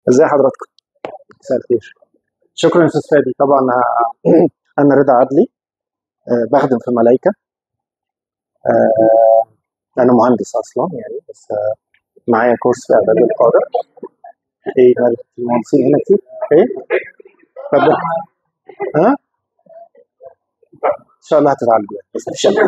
ازي حضراتكم؟ مساء الخير. شكرا يا استاذ فادي طبعا آه، انا رضا عدلي آه، بخدم في ملايكه آه، انا مهندس اصلا يعني بس آه، معايا كورس في اعداد القاده ايه مالك المهندسين هنا كتير؟ ايه؟ اتفضل ها؟ ان شاء الله هتتعالجوا يعني، بس ان شاء الله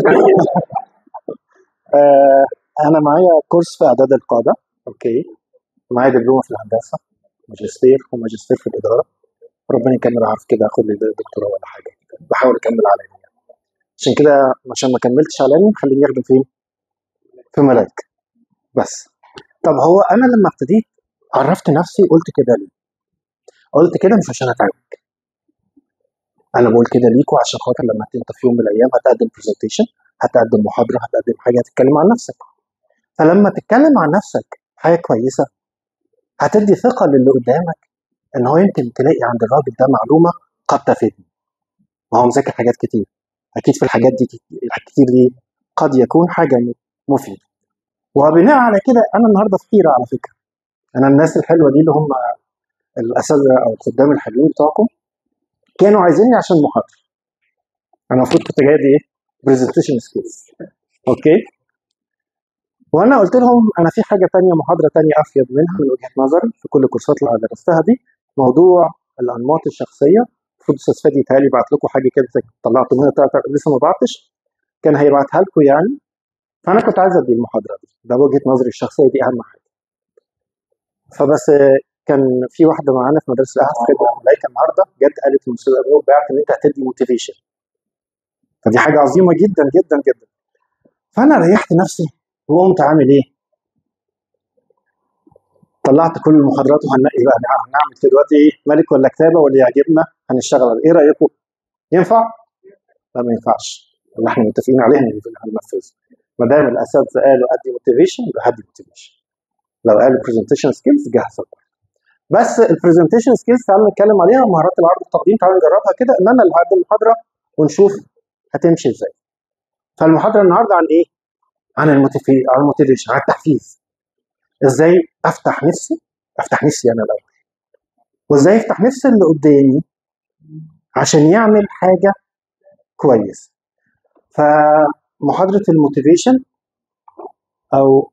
آه، انا معايا كورس في اعداد القاده اوكي معايا دبلومه في الهندسه ماجستير وماجستير في الاداره ربنا يكمل عارف كده اخد لي دكتوراه ولا حاجه بحاول اكمل على يعني. عشان كده عشان ما كملتش علاني خليني اخدم فين؟ في ملاك بس طب هو انا لما ابتديت عرفت نفسي قلت كده ليه؟ قلت كده مش عشان اتعبك انا بقول كده ليكوا عشان خاطر لما انت في يوم من الايام هتقدم برزنتيشن هتقدم محاضره هتقدم حاجه هتتكلم عن نفسك فلما تتكلم عن نفسك حاجه كويسه هتدي ثقه للي قدامك ان هو يمكن تلاقي عند الراجل ده معلومه قد تفيدني ما هو مذاكر حاجات كتير اكيد في الحاجات دي الكتير دي قد يكون حاجه م- مفيده وبناء على كده انا النهارده في حيره على فكره انا الناس الحلوه دي اللي هم الاساتذه او الخدام الحلوين بتوعكم كانوا عايزيني عشان محاضره انا المفروض كنت جايب ايه برزنتيشن سكيلز اوكي وانا قلت لهم انا في حاجه تانية محاضره تانية افيد منها من وجهه نظري في كل الكورسات اللي أنا درستها دي موضوع الانماط الشخصيه المفروض استاذ فادي يتهيألي بعت لكم حاجه كده طلعتوا منها طلعت- لسه ما بعتش كان هيبعتها لكم يعني فانا كنت عايز ادي المحاضره دي ده وجهه نظري الشخصيه دي اهم حاجه فبس آه، كان في واحده معانا في مدرسه الاهل في خدمه الملائكه النهارده جت قالت للاستاذ ابو بعت ان انت هتدي موتيفيشن فدي حاجه عظيمه جدا جدا جدا فانا ريحت نفسي وقمت عامل ايه؟ طلعت كل المحاضرات وهننقي بقى نعم- هنعمل كده دلوقتي ايه ملك ولا كتابه واللي يعجبنا هنشتغل عليه ايه رايكم؟ ينفع؟ لا ما ينفعش اللي احنا متفقين عليه هن- هننفذه ما دام الاساتذه قالوا ادي موتيفيشن يبقى هدي موتيفيشن لو قالوا برزنتيشن سكيلز جاهزه بس البرزنتيشن سكيلز تعالوا نتكلم عليها مهارات العرض والتقديم تعالوا نجربها كده ان انا اللي هقدم المحاضره ونشوف هتمشي ازاي فالمحاضره النهارده عن ايه؟ عن الموتيفي عن الموتيفيشن عن التحفيز ازاي افتح نفسي افتح نفسي انا الاول وازاي افتح نفس اللي قدامي عشان يعمل حاجه كويس فمحاضره الموتيفيشن او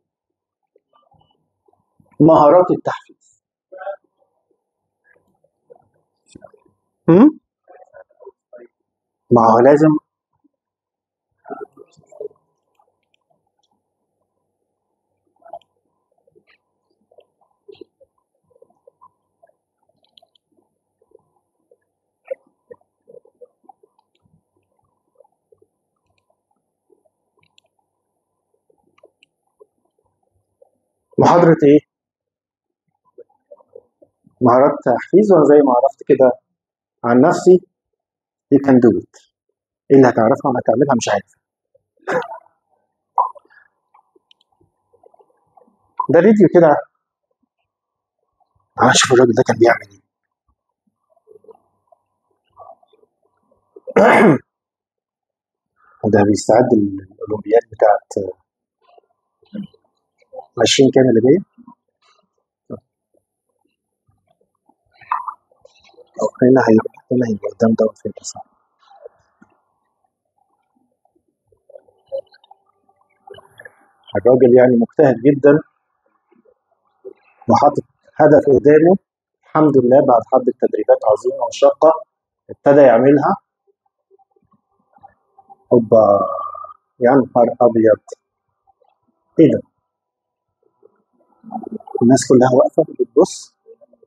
مهارات التحفيز هم؟ ما هو لازم محاضره ايه مهارات تحفيز وانا زي ما عرفت كده عن نفسي you can do it ايه اللي هتعرفها ولا هتعملها مش عارف ده فيديو كده تعال نشوف الراجل ده كان بيعمل ايه وده بيستعد الاولمبياد بتاعت 20 كام اللي جايه هنا هيبقى هنا هيبقى قدام دوت فين صح الراجل يعني مجتهد جدا وحاطط هدف قدامه الحمد لله بعد حبة تدريبات عظيمة وشاقة ابتدى يعملها هوبا يا نهار أبيض إيه ده؟ الناس كلها واقفة بتبص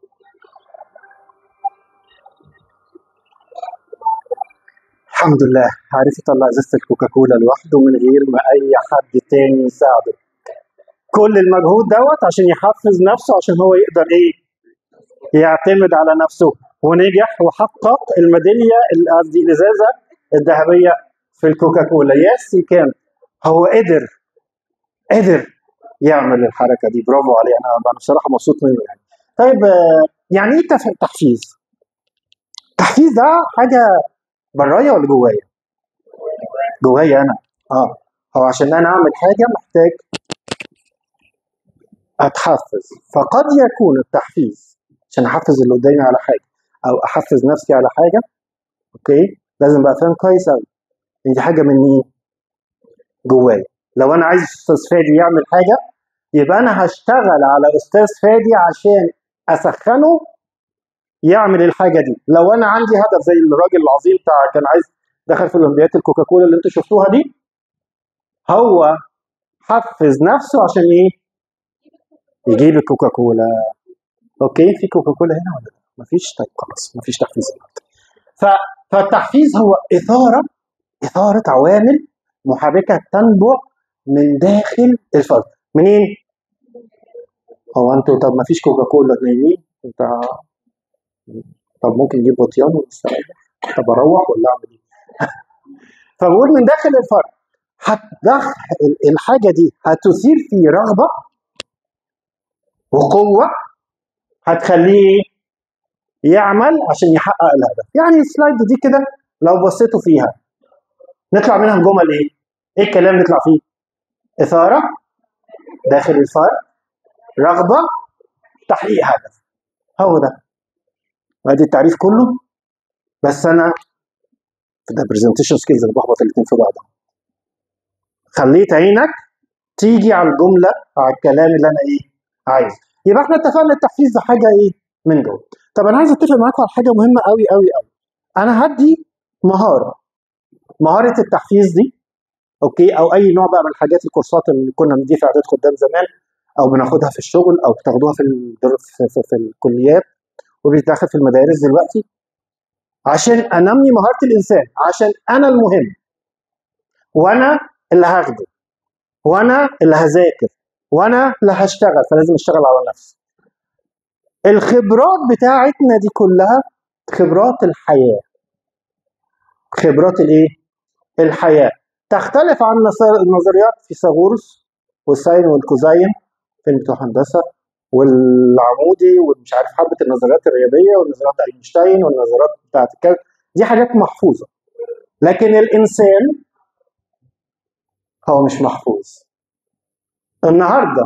الحمد لله عارف يطلع ازازة الكوكاكولا لوحده من غير ما أي حد تاني يساعده كل المجهود دوت عشان يحفز نفسه عشان هو يقدر إيه يعتمد على نفسه ونجح وحقق الميدالية ال- قصدي الإزازة الذهبية في الكوكاكولا يس كان هو قدر قدر يعمل الحركة دي برافو عليه أنا أنا بصراحة مبسوط منه يعني طيب آه، يعني إيه تف- تحفيز؟ تحفيز ده حاجة برايا ولا جوايا؟ جوايا أنا اه هو عشان أنا أعمل حاجة محتاج أتحفز فقد يكون التحفيز عشان احفز اللي قدامي على حاجه او احفز نفسي على حاجه اوكي لازم ابقى فاهم كويس قوي ان دي حاجه من مين جوايا لو انا عايز استاذ فادي يعمل حاجه يبقى انا هشتغل على استاذ فادي عشان اسخنه يعمل الحاجه دي لو انا عندي هدف زي الراجل العظيم بتاع كان عايز دخل في اولمبياد الكوكاكولا اللي انتوا شفتوها دي هو حفز نفسه عشان ايه يجيب الكوكاكولا اوكي في كوكاكولا هنا ولا لا مفيش طيب خلاص مفيش تحفيز دلوقتي ف- فالتحفيز هو اثاره اثاره عوامل محركه تنبع من داخل الفرد منين هو انتوا طب ما فيش كوكاكولا نايمين انت طب ممكن نجيب غطيان ونستريح طب اروح ولا اعمل ايه فبقول من داخل الفرد هتدخل الحاجه دي هتثير فيه رغبه وقوه هتخليه يعمل عشان يحقق الهدف يعني السلايد دي كده لو بصيتوا فيها نطلع منها جمل ايه ايه الكلام نطلع فيه اثاره داخل الفرد رغبه تحقيق هدف هو ده وادي التعريف كله بس انا في ده برزنتيشن سكيلز انا بخبط الاثنين في بعض خليت عينك تيجي على الجمله على الكلام اللي انا ايه عايزه يبقى احنا اتفقنا التحفيز ده حاجه ايه من دول طب انا عايز اتفق معاكم على حاجه مهمه قوي قوي قوي انا هدي مهاره مهاره التحفيز دي اوكي او اي نوع بقى من الحاجات الكورسات اللي كنا بندي في اعداد خدام زمان او بناخدها في الشغل او بتاخدوها في الدر... في, في, في الكليات وبيتاخد في المدارس دلوقتي عشان انمي مهاره الانسان عشان انا المهم وانا اللي هاخده وانا اللي هذاكر وانا اللي هشتغل فلازم اشتغل على نفسي الخبرات بتاعتنا دي كلها خبرات الحياه خبرات الايه الحياه تختلف عن نص- النظريات فيثاغورس والساين والكوزاين في بتوع هندسه والعمودي ومش عارف حبه النظريات الرياضيه والنظريات اينشتاين والنظريات بتاعت الكلام دي حاجات محفوظه لكن الانسان هو مش محفوظ النهارده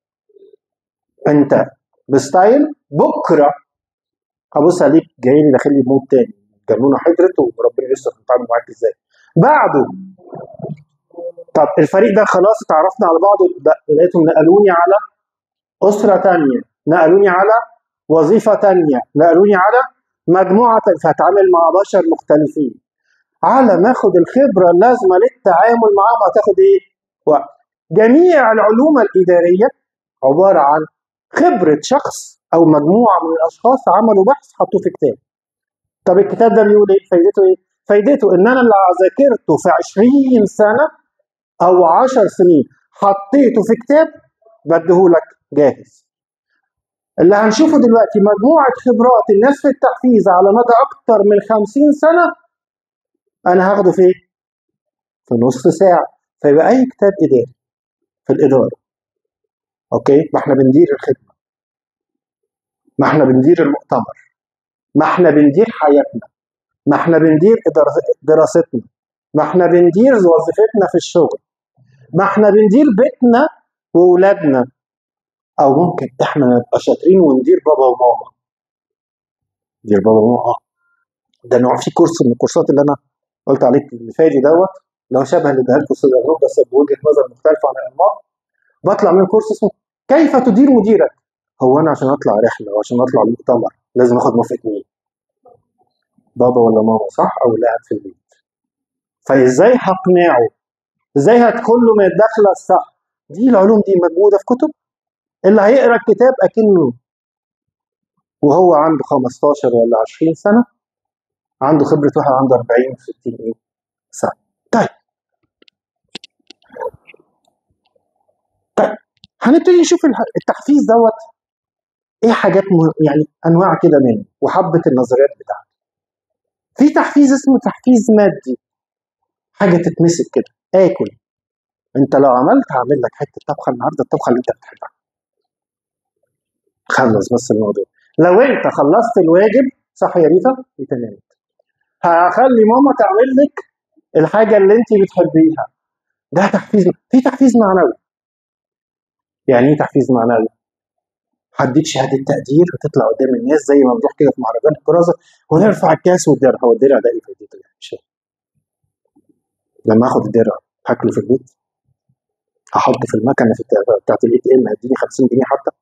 انت بستايل بكره هبص عليك جاي لي داخل لي بموت تاني جنونه حضرت وربنا يستر نتعامل معاك ازاي بعده طب الفريق ده خلاص اتعرفنا على بعض ده- لقيتهم نقلوني على اسره تانية نقلوني على وظيفه تانية نقلوني على مجموعه تانية فهتعامل مع بشر مختلفين على ما اخد الخبره اللازمه للتعامل معاهم هتاخد ايه؟ وقت جميع العلوم الاداريه عباره عن خبره شخص او مجموعه من الاشخاص عملوا بحث حطوه في كتاب طب الكتاب ده بيقول ايه؟ فايدته ايه؟ فايدته ان انا اللي ذاكرته في 20 سنه او 10 سنين حطيته في كتاب بديهولك جاهز. اللي هنشوفه دلوقتي مجموعه خبرات الناس في التحفيز على مدى اكتر من 50 سنه انا هاخده في ايه؟ في نص ساعه فيبقى اي كتاب اداري في الاداره اوكي؟ ما احنا بندير الخدمه ما احنا بندير المؤتمر ما احنا بندير حياتنا ما احنا بندير إدارة- دراستنا ما احنا بندير وظيفتنا في الشغل ما احنا بندير بيتنا واولادنا او ممكن احنا نبقى شاطرين وندير بابا وماما ندير بابا وماما اه ده نوع في كورس من الكورسات اللي انا قلت عليك اللي فادي دوت لو شبه اللي اداها لكم استاذ اغنوب بس بوجهه نظر مختلفه عن الانماط بطلع من كورس اسمه كيف تدير مديرك هو انا عشان اطلع رحله وعشان اطلع مؤتمر لازم اخد موافقه مين بابا ولا ماما صح او اللي قاعد في البيت فازاي هقنعه ازاي هدخل له من الدخله الصح دي العلوم دي موجوده في كتب اللي هيقرا الكتاب اكنه وهو عنده 15 ولا 20 سنه عنده خبره واحد عنده 40 و60 ايه سنه طيب طيب هنبتدي نشوف الح- التحفيز دوت ايه حاجات مه... يعني انواع كده منه وحبه النظريات بتاعته في تحفيز اسمه تحفيز مادي حاجه تتمسك كده اكل انت لو عملت هعمل لك حته طبخه النهارده الطبخه اللي انت بتحبها خلص بس الموضوع لو انت خلصت الواجب صح يا ريتا ريتا نامت هخلي ماما تعمل لك الحاجه اللي انت بتحبيها ده تحفيز في تحفيز معنوي يعني ايه تحفيز معنوي هديك شهاده تقدير وتطلع قدام الناس زي ما بنروح كده في مهرجان الكرازه ونرفع الكاس والدرع هو الدرع ده ايه فايدته يعني مش فاهم. لما اخد الدرع هاكله في البيت هحطه في المكنه في الت- بتاعت الاي تي ام هيديني 50 جنيه حتى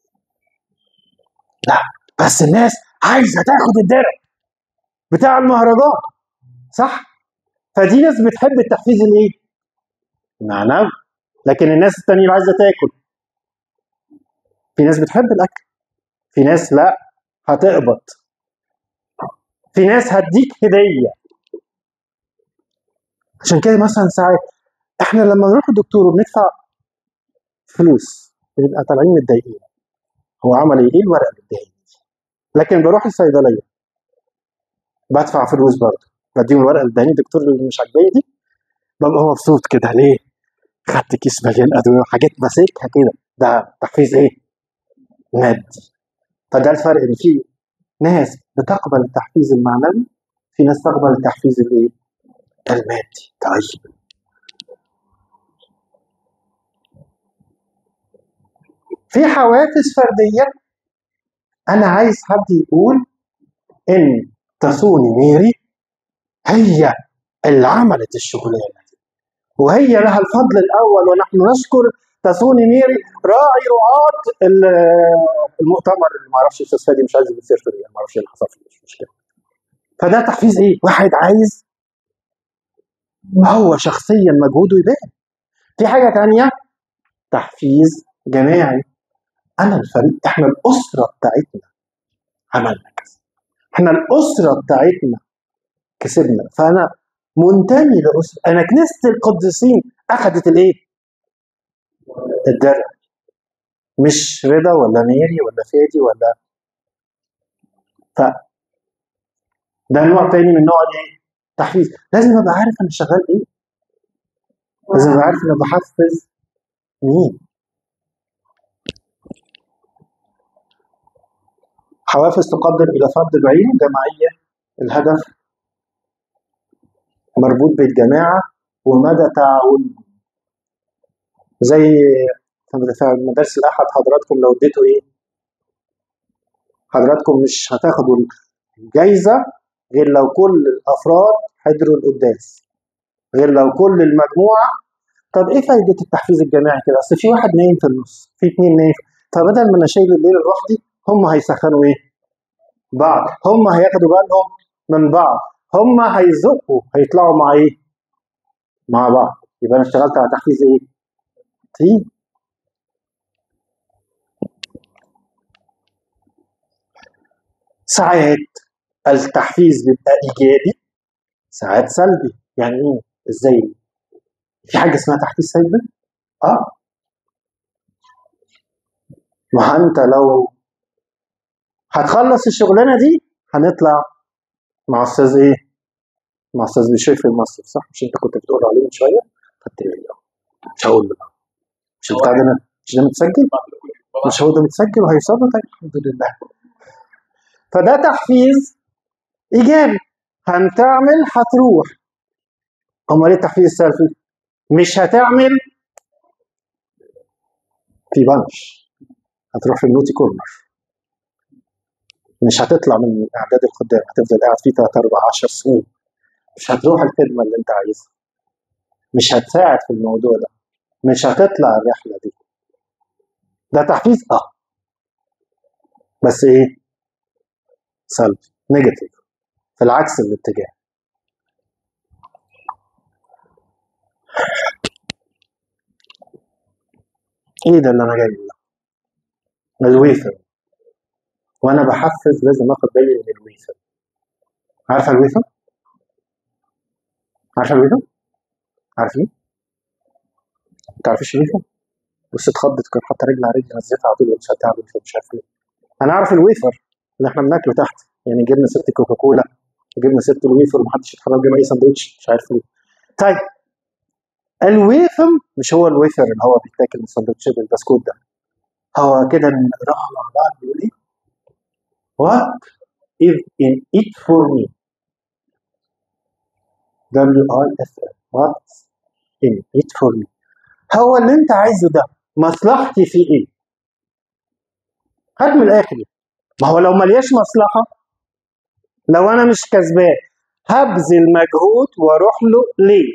لا بس الناس عايزه تاخد الدرع بتاع المهرجان صح فدي ناس بتحب التحفيز الايه معنوي لكن الناس التانية اللي عايزه تاكل في ناس بتحب الاكل في ناس لا هتقبض في ناس هتديك هديه عشان كده مثلا ساعات احنا لما نروح الدكتور وبندفع فلوس بنبقى طالعين متضايقين هو عمل ايه؟ ايه الورقه اللي اداها لي؟ لكن بروح الصيدليه بدفع فلوس برضه بديهم الورقه اللي اداني الدكتور اللي مش عاجباني دي ببقى مبسوط كده ليه؟ خدت كيس مليان ادويه وحاجات ماسكها كده ده تحفيز ايه؟ مادي فده الفرق ان في ناس بتقبل التحفيز المعنوي في ناس تقبل التحفيز الايه؟ المادي طيب في حوافز فرديه انا عايز حد يقول ان تسوني ميري هي اللي عملت الشغلانه دي وهي لها الفضل الاول ونحن نشكر تسوني ميري راعي رعاة ال- المؤتمر اللي ما اعرفش الاستاذ فادي مش عايز يجيب سيرته ليه، ما اعرفش ايه اللي حصل فيه مش مشكله فده تحفيز ايه؟ واحد عايز هو شخصيا مجهوده يبان في حاجه تانية تحفيز جماعي انا الفريق احنا الاسره بتاعتنا عملنا كذا احنا الاسره بتاعتنا كسبنا فانا منتمي لاسره انا كنيسه القديسين اخذت الايه؟ الدرع مش رضا ولا ميري ولا فادي ولا ف ده نوع تاني من نوع الايه؟ تحفيز لازم ابقى عارف انا شغال ايه لازم ابقى عارف انا بحفز مين حوافز تقدر الى فرد بعينه جماعيه الهدف مربوط بالجماعه ومدى تعاونهم زي في مدارس الاحد حضراتكم لو اديتوا ايه حضراتكم مش هتاخدوا الجايزه غير لو كل الافراد حضروا القداس غير لو كل المجموعه طب ايه فايده التحفيز الجماعي كده اصل في واحد نايم في النص في اتنين نايم فبدل ما انا شايل الليله لوحدي هم هيسخنوا ايه بعض هم هياخدوا بالهم من بعض هم هيزقوا هيطلعوا مع ايه مع بعض يبقى انا اشتغلت على تحفيز ايه تيم ساعات التحفيز بيبقى ايجابي ساعات سلبي يعني ايه ازاي في حاجه اسمها تحفيز سلبي اه ما انت لو هتخلص الشغلانه دي هنطلع مع استاذ ايه مع استاذ بشير في المصرف صح مش انت كنت بتقول عليه من شويه خدت بالي آه. مش هقول له بقى. مش البتاع ده مش ده متسجل مش هو ده متسجل وهيوصل طيب الحمد لله فده تحفيز ايجابي هنتعمل هتروح امال ايه التحفيز السلبي مش هتعمل في بنش هتروح في النوتي كورنر مش هتطلع من اعداد الخدام هتفضل قاعد فيه 3 4 10 سنين مش هتروح الخدمه اللي انت عايزها مش هتساعد في الموضوع ده مش هتطلع الرحله دي ده تحفيز اه بس ايه سلبي نيجاتيف في العكس الاتجاه ايه ده اللي انا جاي ده الويفر وانا بحفز لازم اخد بالي من الويفر عارفه الويفر عارفه الويفر عارفين ما تعرفيش الويفر بس اتخضت كان حاطه رجل على رجل نزلتها على طول ومسكتها على الويفر مش عارف ليه انا عارف الويفر اللي احنا بناكله تحت يعني جبنا ست كوكا كولا وجبنا ست الويفر ومحدش يتحرك جنب اي سندوتش مش عارف ليه طيب الويفر مش هو الويفر اللي هو بيتاكل من سندوتشات البسكوت ده هو كده نقراها مع بعض بيقول ايه What is in it for me W I F M What's in it for me هو اللي انت عايزه ده مصلحتي في ايه هات من الاخر ما هو لو ملياش مصلحه لو انا مش كسبان هبذل مجهود واروح له ليه؟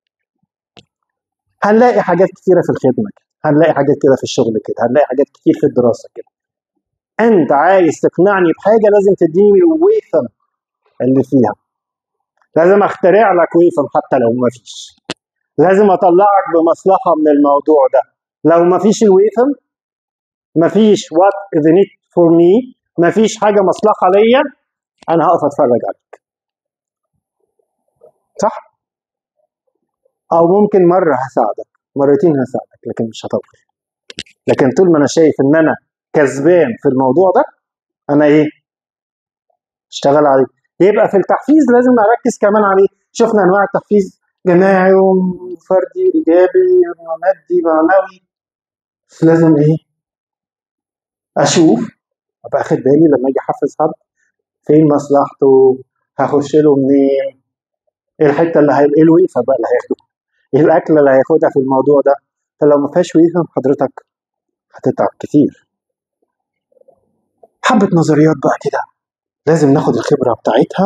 هنلاقي حاجات كتيره في الخدمه كده هنلاقي حاجات كده في الشغل كده هنلاقي حاجات كتير في الدراسه كده انت عايز تقنعني بحاجه لازم تديني الويفم اللي فيها لازم اخترع لك ويفم حتى لو ما فيش لازم اطلعك بمصلحه من الموضوع ده لو ما فيش الويفم ما فيش وات ذا نيد فور مي ما فيش حاجه مصلحه ليا انا هقف اتفرج عليك صح او ممكن مره هساعدك مرتين هساعدك لكن مش هطول لكن طول ما انا شايف ان انا كسبان في الموضوع ده انا ايه اشتغل عليه يبقى في التحفيز لازم اركز كمان عليه شفنا انواع التحفيز جماعي وفردي ايجابي مادي معنوي بس لازم ايه اشوف ابقى اخد بالي لما اجي احفز حد فين مصلحته هخش له منين ايه الحته اللي هيبقى ايه الوقفه بقى اللي هياخده ايه الاكله اللي هياخدها في الموضوع ده فلو ما فيهاش وقفه حضرتك هتتعب كتير حبة نظريات بقى كده لازم ناخد الخبرة بتاعتها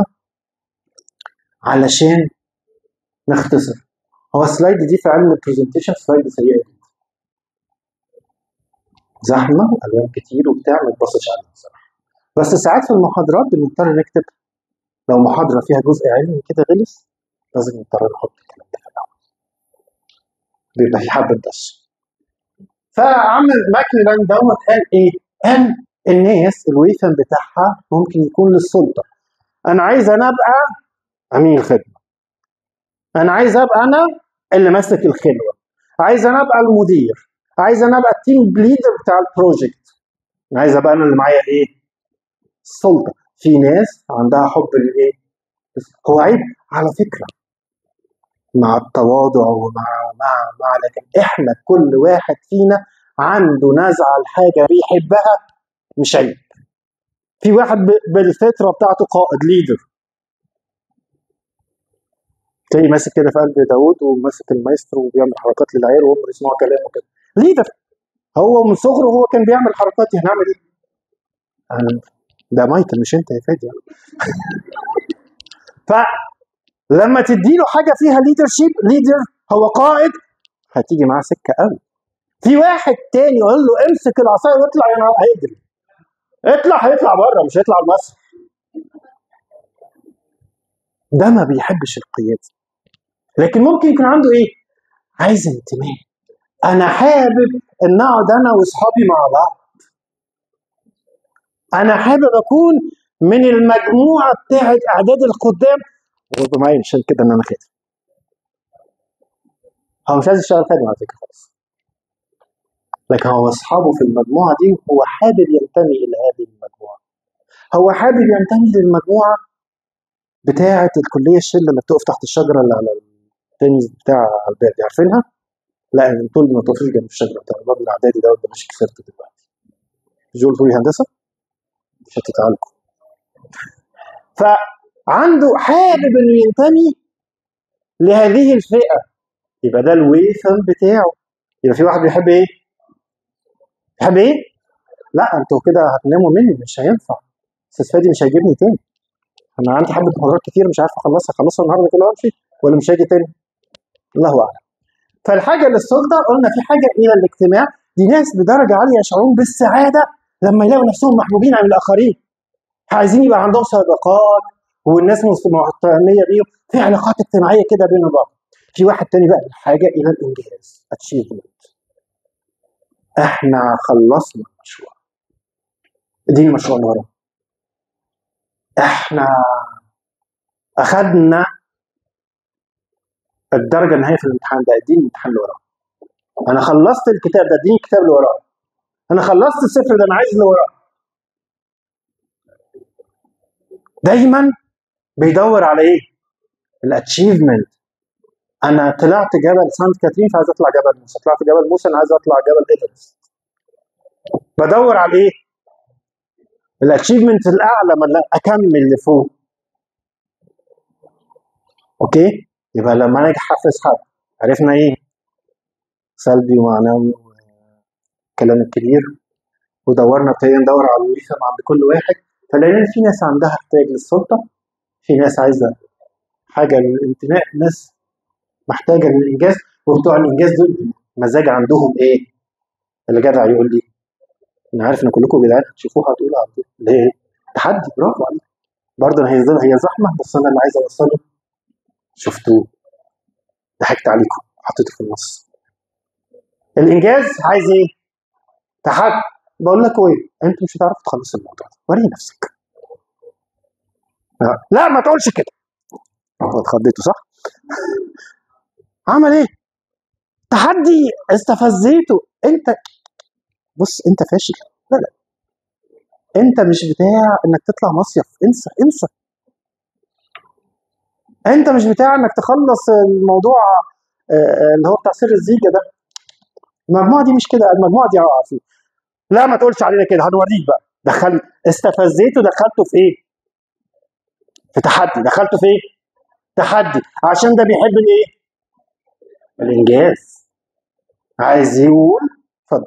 علشان نختصر هو السلايد دي في علم البرزنتيشن سلايد سيئة جدا زحمة وألوان كتير وبتاع ما تبصش عليها بصراحة بس ساعات في المحاضرات بنضطر نكتب لو محاضرة فيها جزء علمي كده غلس لازم نضطر نحط الكلام ده في الأول بيبقى في حبة دش فعمل ماكميلان دوت قال إيه؟ قال الناس الويفن بتاعها ممكن يكون للسلطه انا عايز انا ابقى امين الخدمه انا عايز ابقى انا اللي ماسك الخلوه عايز انا ابقى المدير عايز انا ابقى التيم ليدر بتاع البروجكت عايز ابقى انا اللي معايا ايه السلطه في ناس عندها حب للايه هو عيب على فكره مع التواضع ومع مع مع لكن احنا كل واحد فينا عنده نزعه لحاجه بيحبها مش عيب في واحد بالفطره بتاعته قائد ليدر تلاقي ماسك كده في قلب داوود وماسك المايسترو وبيعمل حركات للعيال وهم يسمعوا كلامه كده ليدر هو من صغره هو كان بيعمل حركات هنعمل ايه؟ ده مايكل مش انت يا فادي فلما تدي له حاجه فيها ليدر شيب ليدر هو قائد هتيجي معاه سكه قوي في واحد تاني يقول له امسك العصايه واطلع يعني هيجري اطلع هيطلع بره مش هيطلع لمصر ده ما بيحبش القياده لكن ممكن يكون عنده ايه عايز انتماء انا حابب ان اقعد انا واصحابي مع بعض انا حابب اكون من المجموعه بتاعه اعداد القدام وبرضه ما عشان كده ان انا خادم هو مش عايز يشتغل خادم على فكره خالص لكن هو اصحابه في المجموعه دي هو حابب ينتمي الى هذه المجموعه هو حابب ينتمي للمجموعه بتاعه الكليه الشله اللي بتقف تحت الشجره اللي على التنس بتاع الباب دي عارفينها؟ لا انتوا ما تقفوش جنب الشجره بتاع الباب الاعدادي ده ده مش كسرته دلوقتي جول تقولي هندسه مش هتتعالجوا فعنده حابب انه ينتمي لهذه الفئه يبقى ده الويفم بتاعه يبقى في واحد بيحب ايه؟ بيحب ايه؟ لا انتوا كده هتناموا مني مش هينفع استاذ فادي مش هيجيبني تاني انا عندي حبه محاضرات كتير مش عارف اخلصها اخلصها النهارده كلها وامشي ولا مش هاجي تاني الله اعلم فالحاجه للسلطه قلنا في حاجه الى الاجتماع دي ناس بدرجه عاليه يشعرون بالسعاده لما يلاقوا نفسهم محبوبين عن الاخرين عايزين يبقى عندهم صداقات والناس مهتميه بيهم في علاقات اجتماعيه كده بين بعض في واحد تاني بقى الحاجه الى الانجاز اتشيفمنت احنا خلصنا المشروع دي المشروع اللي وراه احنا اخدنا الدرجه النهائيه في الامتحان ده اديني الامتحان اللي وراه انا خلصت الكتاب ده اديني الكتاب اللي وراه انا خلصت السفر ده انا عايز اللي وراه دايما بيدور على ايه الاتشيفمنت انا طلعت جبل سانت كاترين فعايز اطلع جبل موسى طلعت جبل موسى انا عايز اطلع جبل ايفرست بدور على ايه الاتشيفمنت الاعلى من اكمل لفوق اوكي يبقى لما انا اجي احفز حد عرفنا ايه سلبي ومعنوي والكلام الكبير ودورنا ابتدينا ندور على الوظيفه عند كل واحد فلقينا في ناس عندها احتياج للسلطه في ناس عايزه حاجه للانتماء ناس محتاجه للانجاز وبتوع الانجاز دول مزاج عندهم ايه؟ اللي جدع يقول لي انا عارف ان كلكم جدعان هتشوفوها هتقولوا على طول اللي هي إيه؟ تحدي برافو عليك برضه هي هي زحمه بس انا اللي عايز اوصله شفتوه ضحكت عليكم حطيته في النص الانجاز عايز ايه؟ تحدي بقول لك ايه انت مش هتعرف تخلص الموضوع ده وري نفسك آه. لا ما تقولش كده اتخضيته صح؟ عمل ايه؟ تحدي استفزيته انت بص انت فاشل لا لا انت مش بتاع انك تطلع مصيف انسى انسى انت مش بتاع انك تخلص الموضوع آه، آه، اللي هو بتاع سر الزيجه ده المجموعه دي مش كده المجموعه دي اه فيه لا ما تقولش علينا كده هنوريك بقى دخل استفزيته دخلته في ايه؟ في تحدي دخلته في ايه؟ تحدي عشان ده بيحب الايه؟ الانجاز عايز يقول اتفضل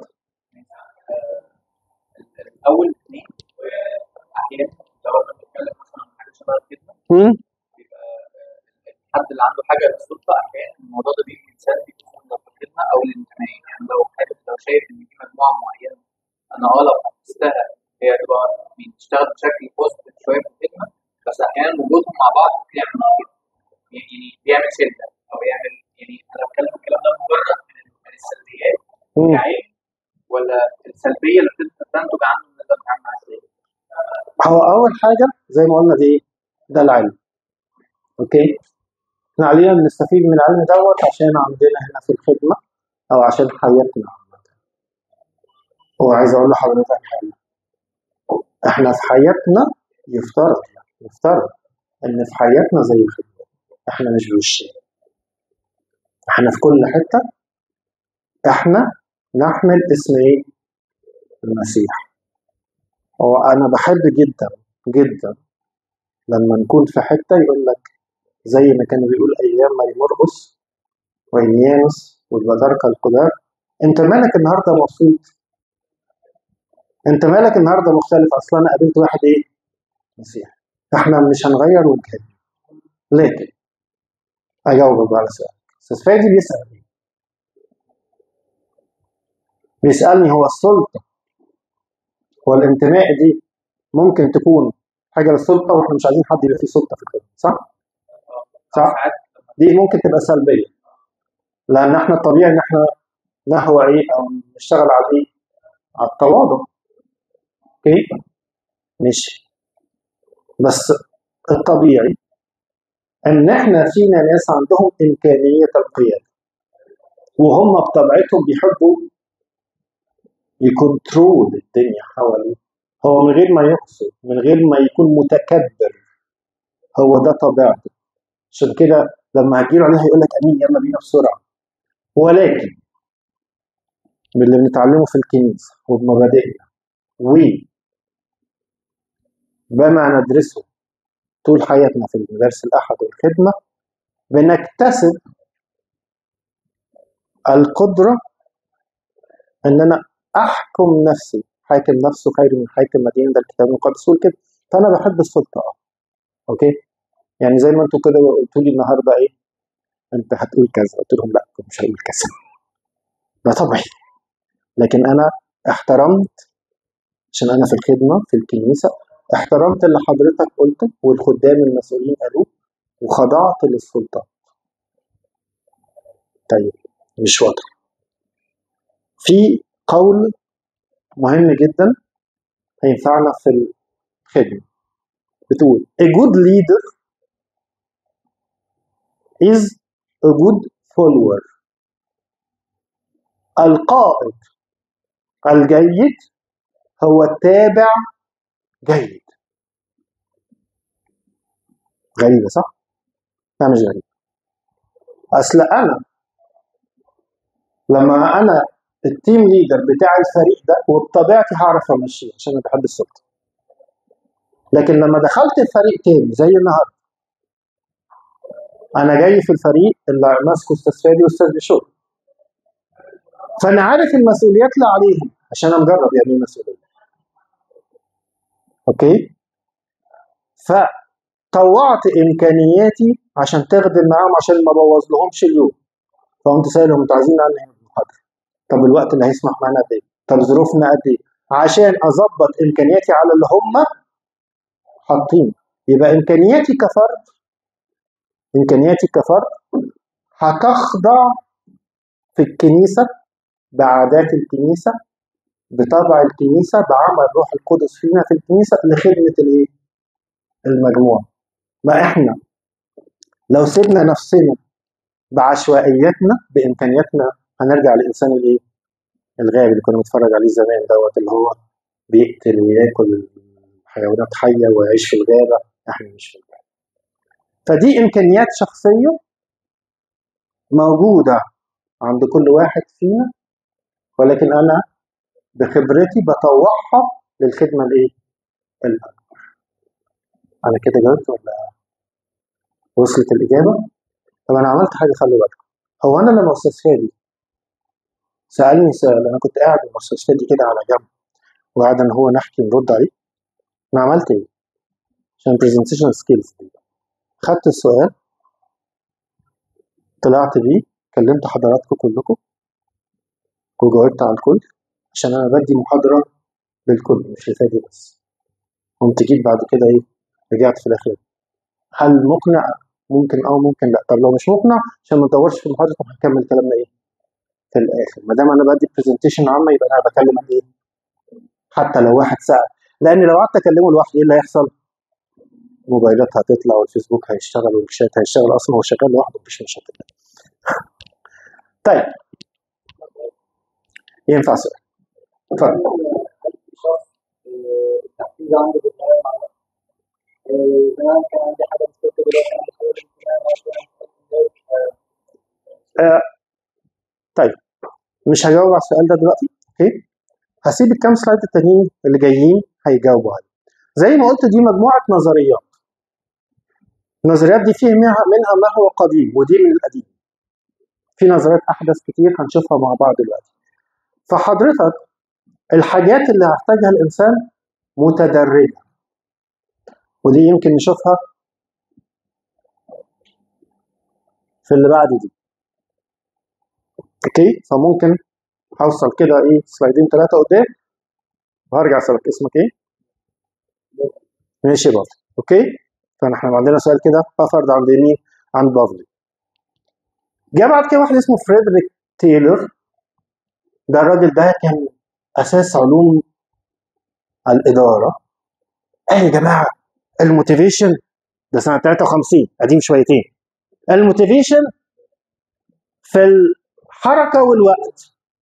اول اثنين واحيانا لو احنا بنتكلم مثلا عن حاجه شبه كده مم. بيبقى الحد اللي عنده حاجه للسلطه احيانا الموضوع ده بيمكن سلبي في الخدمه او الانتماء يعني لو حابب لو شايف ان في مجموعه معينه انا اه لو حفزتها هي هتبقى يعني تشتغل بشكل بوزيتيف شويه في الخدمه بس احيانا وجودهم مع بعض بيعمل كده يعني بيعمل شده او يعمل يعني انا بتكلم الكلام ده مجرد من من السلبيات مم. كعيب ولا السلبيه اللي بتنتج عنه ان ده بيتعامل معاها ازاي؟ هو اول حاجه زي ما قلنا دي ده العلم اوكي احنا علينا نستفيد من العلم دوت عشان عندنا هنا في الخدمه او عشان حياتنا عامه وعايز اقول لحضرتك حاجه احنا في حياتنا يفترض يفترض ان في حياتنا زي الخدمه احنا مش بوشين احنا في كل حته احنا نحمل اسم ايه المسيح هو انا بحب جدا جدا لما نكون في حته يقول لك زي ما كانوا بيقول ايام ماري مرقس وانيانوس والبطاركه القدام انت مالك النهارده مبسوط انت مالك النهارده مختلف اصلا انا قابلت واحد ايه مسيح احنا مش هنغير وجهتنا لكن اجاوبك بقى على سؤال استاذ فادي بيسال بيسالني هو السلطه والانتماء دي ممكن تكون حاجه للسلطه واحنا مش عايزين حد يبقى فيه سلطه في الخدمه صح؟ صح؟ ساعات دي ممكن تبقى سلبيه لان احنا الطبيعي ان احنا نهوى ايه او نشتغل على ايه؟ على التواضع اوكي؟ ماشي بس الطبيعي ان احنا فينا ناس عندهم امكانيه القياده وهم بطبيعتهم بيحبوا يكنترول الدنيا حواليه هو من غير ما يقصد من غير ما يكون متكبر هو ده طبيعته عشان كده لما هتجيله عليها يقول لك امين يلا بينا بسرعه ولكن باللي بنتعلمه في الكنيسه وبمبادئنا و بما ندرسه طول حياتنا في المدارس الاحد والخدمه بنكتسب القدره ان انا احكم نفسي حاكم نفسه خير من حاكم مدينه ده الكتاب المقدس يقول كده فانا بحب السلطه اه اوكي يعني زي ما انتوا كده قلتوا لي النهارده ايه انت هتقول كذا قلت لهم لا مش هقول كذا ده طبيعي لكن انا احترمت عشان انا في الخدمه في الكنيسه احترمت اللي حضرتك قلته والخدام المسؤولين قالوه وخضعت للسلطه طيب مش واضح في قول مهم جدا هينفعنا في الخدمه بتقول a good leader is a good follower القائد الجيد هو تابع جيد غريبة صح؟ لا مش غريبة أصل أنا لما أنا التيم ليدر بتاع الفريق ده وبطبيعتي هعرف أمشيه عشان أنا بحب السلطة لكن لما دخلت الفريق تاني زي النهارده أنا جاي في الفريق اللي ماسكه أستاذ فادي وأستاذ بشوي فأنا عارف المسؤوليات اللي عليهم عشان أنا مجرب يعني إيه مسؤولية اوكي فطوعت امكانياتي عشان تخدم معاهم عشان ما بوظ لهمش اليوم فقمت سائلهم انتوا عايزين نعمل ايه المحاضره طب الوقت اللي هيسمح معانا قد ايه طب ظروفنا قد ايه عشان اظبط امكانياتي على اللي هم حاطين يبقى امكانياتي كفرد امكانياتي كفرد هتخضع في الكنيسه بعادات الكنيسه بطبع الكنيسه بعمل روح القدس فينا في الكنيسه لخدمه الايه؟ المجموعه. ما احنا لو سيبنا نفسنا بعشوائياتنا بامكانياتنا هنرجع للانسان الايه؟ الغابي اللي كنا بنتفرج عليه زمان دوت اللي هو بيقتل وياكل حيوانات حيه ويعيش في الغابه احنا مش في الغابه. فدي امكانيات شخصيه موجوده عند كل واحد فينا ولكن انا بخبرتي بطوعها للخدمه الايه؟ الاكبر. انا كده جاوبت ولا وصلت الاجابه؟ طب انا عملت حاجه خلي بالكم. هو انا لما استاذ فادي سالني سؤال انا كنت قاعد مع استاذ فادي كده على جنب وقاعد ان هو نحكي نرد عليه انا عملت ايه؟ عشان برزنتيشن سكيلز دي خدت السؤال طلعت بيه كلمت حضراتكم كلكم وجاوبت على الكل عشان انا بدي محاضره للكل مش لفادي بس قمت جيت بعد كده ايه رجعت في الاخر هل مقنع ممكن اه ممكن لا طب لو مش مقنع عشان ما نطورش في المحاضره طب هنكمل كلامنا ايه في الاخر ما دام انا بدي برزنتيشن عامه يبقى انا بكلم عن ايه حتى لو واحد سال لان لو قعدت اكلمه لوحدي ايه اللي هيحصل موبايلات هتطلع والفيسبوك هيشتغل والشات هيشتغل اصلا هو شغال لوحده مفيش مشاكل طيب ينفع سؤال اتفضل التحفيز عنده بالنهاية مع الوقت. آه، زمان كان عندي حاجة مش كنت دلوقتي عندي شغل اجتماعي مثلا آه طيب مش هجاوب على السؤال ده دلوقتي اوكي هسيب الكام سلايد التانيين اللي جايين هيجاوبوا عليه زي ما قلت دي مجموعه نظريات النظريات دي فيه منها منها ما هو قديم ودي من القديم في نظريات احدث كتير هنشوفها مع بعض دلوقتي فحضرتك الحاجات اللي هيحتاجها الانسان متدرجه ودي يمكن نشوفها في اللي بعد دي اوكي فممكن هوصل كده ايه سلايدين ثلاثه قدام وهرجع اسالك اسمك ايه؟ ماشي بافلي اوكي فاحنا عندنا سؤال كده بافرد عند مين؟ عند بافلي جه بعد كده واحد اسمه فريدريك تايلور ده الراجل ده كان اساس علوم الاداره قال يا جماعه الموتيفيشن ده سنه 53 قديم شويتين الموتيفيشن في الحركه والوقت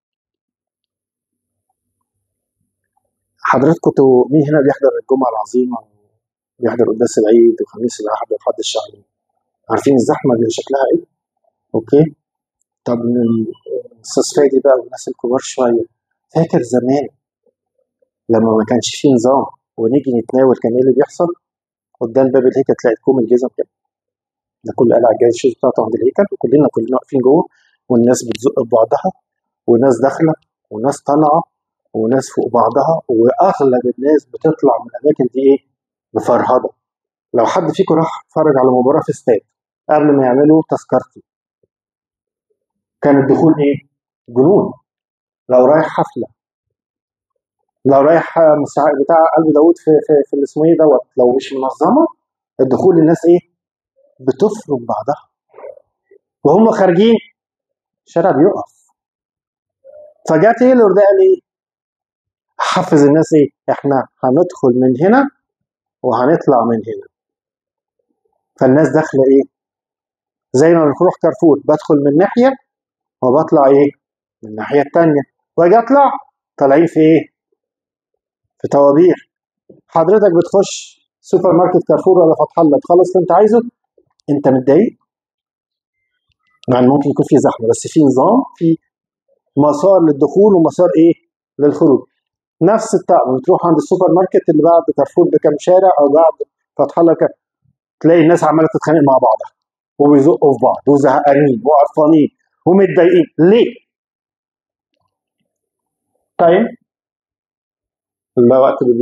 حضرتكم كنتوا مين هنا بيحضر الجمعه العظيمه بيحضر قداس العيد وخميس الاحد وحد الشهرين عارفين الزحمه اللي شكلها ايه اوكي طب من استاذ فادي بقى والناس الكبار شويه فاكر زمان لما ما كانش فيه نظام ونيجي نتناول كان ايه اللي بيحصل قدام باب الهيكل تلاقي كوم الجزم كده ده كل قلع الجاز الشوز بتاعته عند الهيكل وكلنا كلنا واقفين جوه والناس بتزق في بعضها وناس داخله وناس طالعه وناس فوق بعضها واغلب الناس بتطلع من الاماكن دي ايه مفرهده لو حد فيكم راح اتفرج على مباراه في استاد قبل ما يعملوا تذكرتي كان الدخول ايه جنون لو رايح حفله لو رايح مساع- بتاع قلب داوود في في, في اللي اسمه ايه دوت لو مش منظمه الدخول الناس ايه بتفرم بعضها وهم خارجين الشارع بيقف فجاء تايلور ده قال ايه حفز الناس ايه احنا هندخل من هنا وهنطلع من هنا فالناس داخله ايه زي ما بنروح كارفور بدخل من ناحيه وبطلع ايه من الناحيه التانيه واجي اطلع طالعين في ايه في طوابير حضرتك بتخش سوبر ماركت كارفور ولا فتح الله تخلص اللي انت عايزه انت متضايق مع ان ممكن يكون في زحمه بس في نظام في مسار للدخول ومسار ايه للخروج نفس الطقم بتروح عند السوبر ماركت اللي بعد كارفور بكام شارع او بعد فتح الله كام تلاقي الناس عماله تتخانق مع بعضها وبيزقوا في بعض وزهقانين وقرفانين ومتضايقين ليه؟ طيب لا وقت بيضيع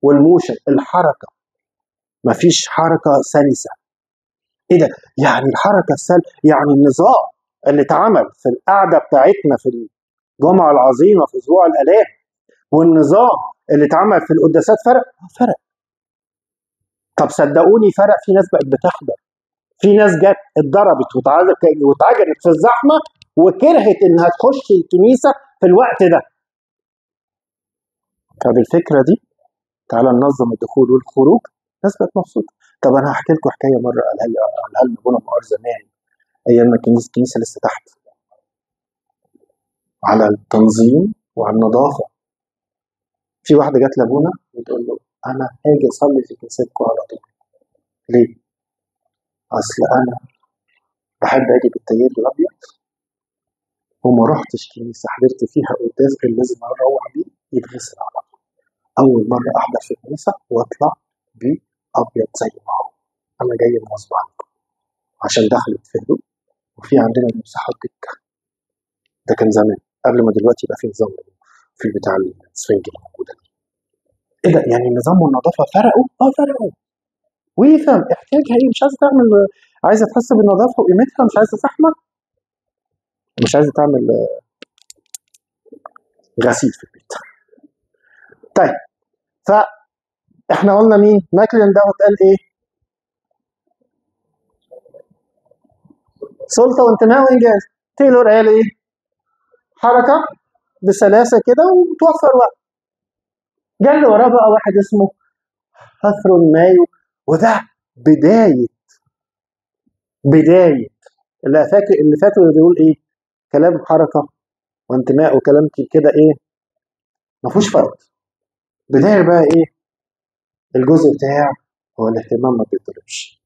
والموشن الحركه مفيش حركه سلسه ايه ده يعني الحركه السل يعني النظام اللي اتعمل في القعده بتاعتنا في الجمعه العظيمه في اسبوع الالام والنظام اللي اتعمل في القداسات فرق آه، فرق طب صدقوني فرق في ناس بقت بتحضر في ناس جت اتضربت واتعج- واتعجنت في الزحمه وكرهت انها تخش الكنيسه في الوقت ده فبالفكره دي تعالى ننظم الدخول والخروج الناس بقت مبسوطه طب انا هحكي لكم حكايه مره قالها لي قالها لنا ابونا مقار زمان ايام ما الكنيسه الكنيسه لسه تحت على التنظيم وعلى النظافه في واحده جت لابونا بتقول له انا هاجي اصلي في كنيستكم على طول ليه؟ اصل انا بحب اجي بالتيار الابيض وما رحتش كنيسه حضرت فيها قداس غير لازم اروح بيه يتغسل على طول اول مره احضر في كنيسه واطلع بيه ابيض زي ما هو انا جاي غصب عنكم عشان دخلت في هدوء وفي عندنا مساحات دكه ده كان زمان قبل ما دلوقتي يبقى في نظام في بتاع السفنج اللي موجوده دي ايه ده يعني النظام والنظافه فرقوا؟ اه فرقوا ويفهم احتياجها ايه مش عايزه تعمل عايزه تحس بالنظافه وقيمتها مش عايزه زحمه مش عايزه تعمل آه، غسيل في البيت طيب فاحنا قلنا مين ماكلين دوت قال ايه سلطه وانتماء وانجاز تايلور قال ايه حركه بسلاسه كده وتوفر وقت جه اللي وراه بقى واحد اسمه هثرون مايو وده بدايه بدايه اللي فاكر اللي فاتوا بيقول ايه كلام حركه وانتماء وكلام كده ايه ما فيهوش فرق بدايه بقى ايه الجزء بتاعه هو الاهتمام ما بيضربش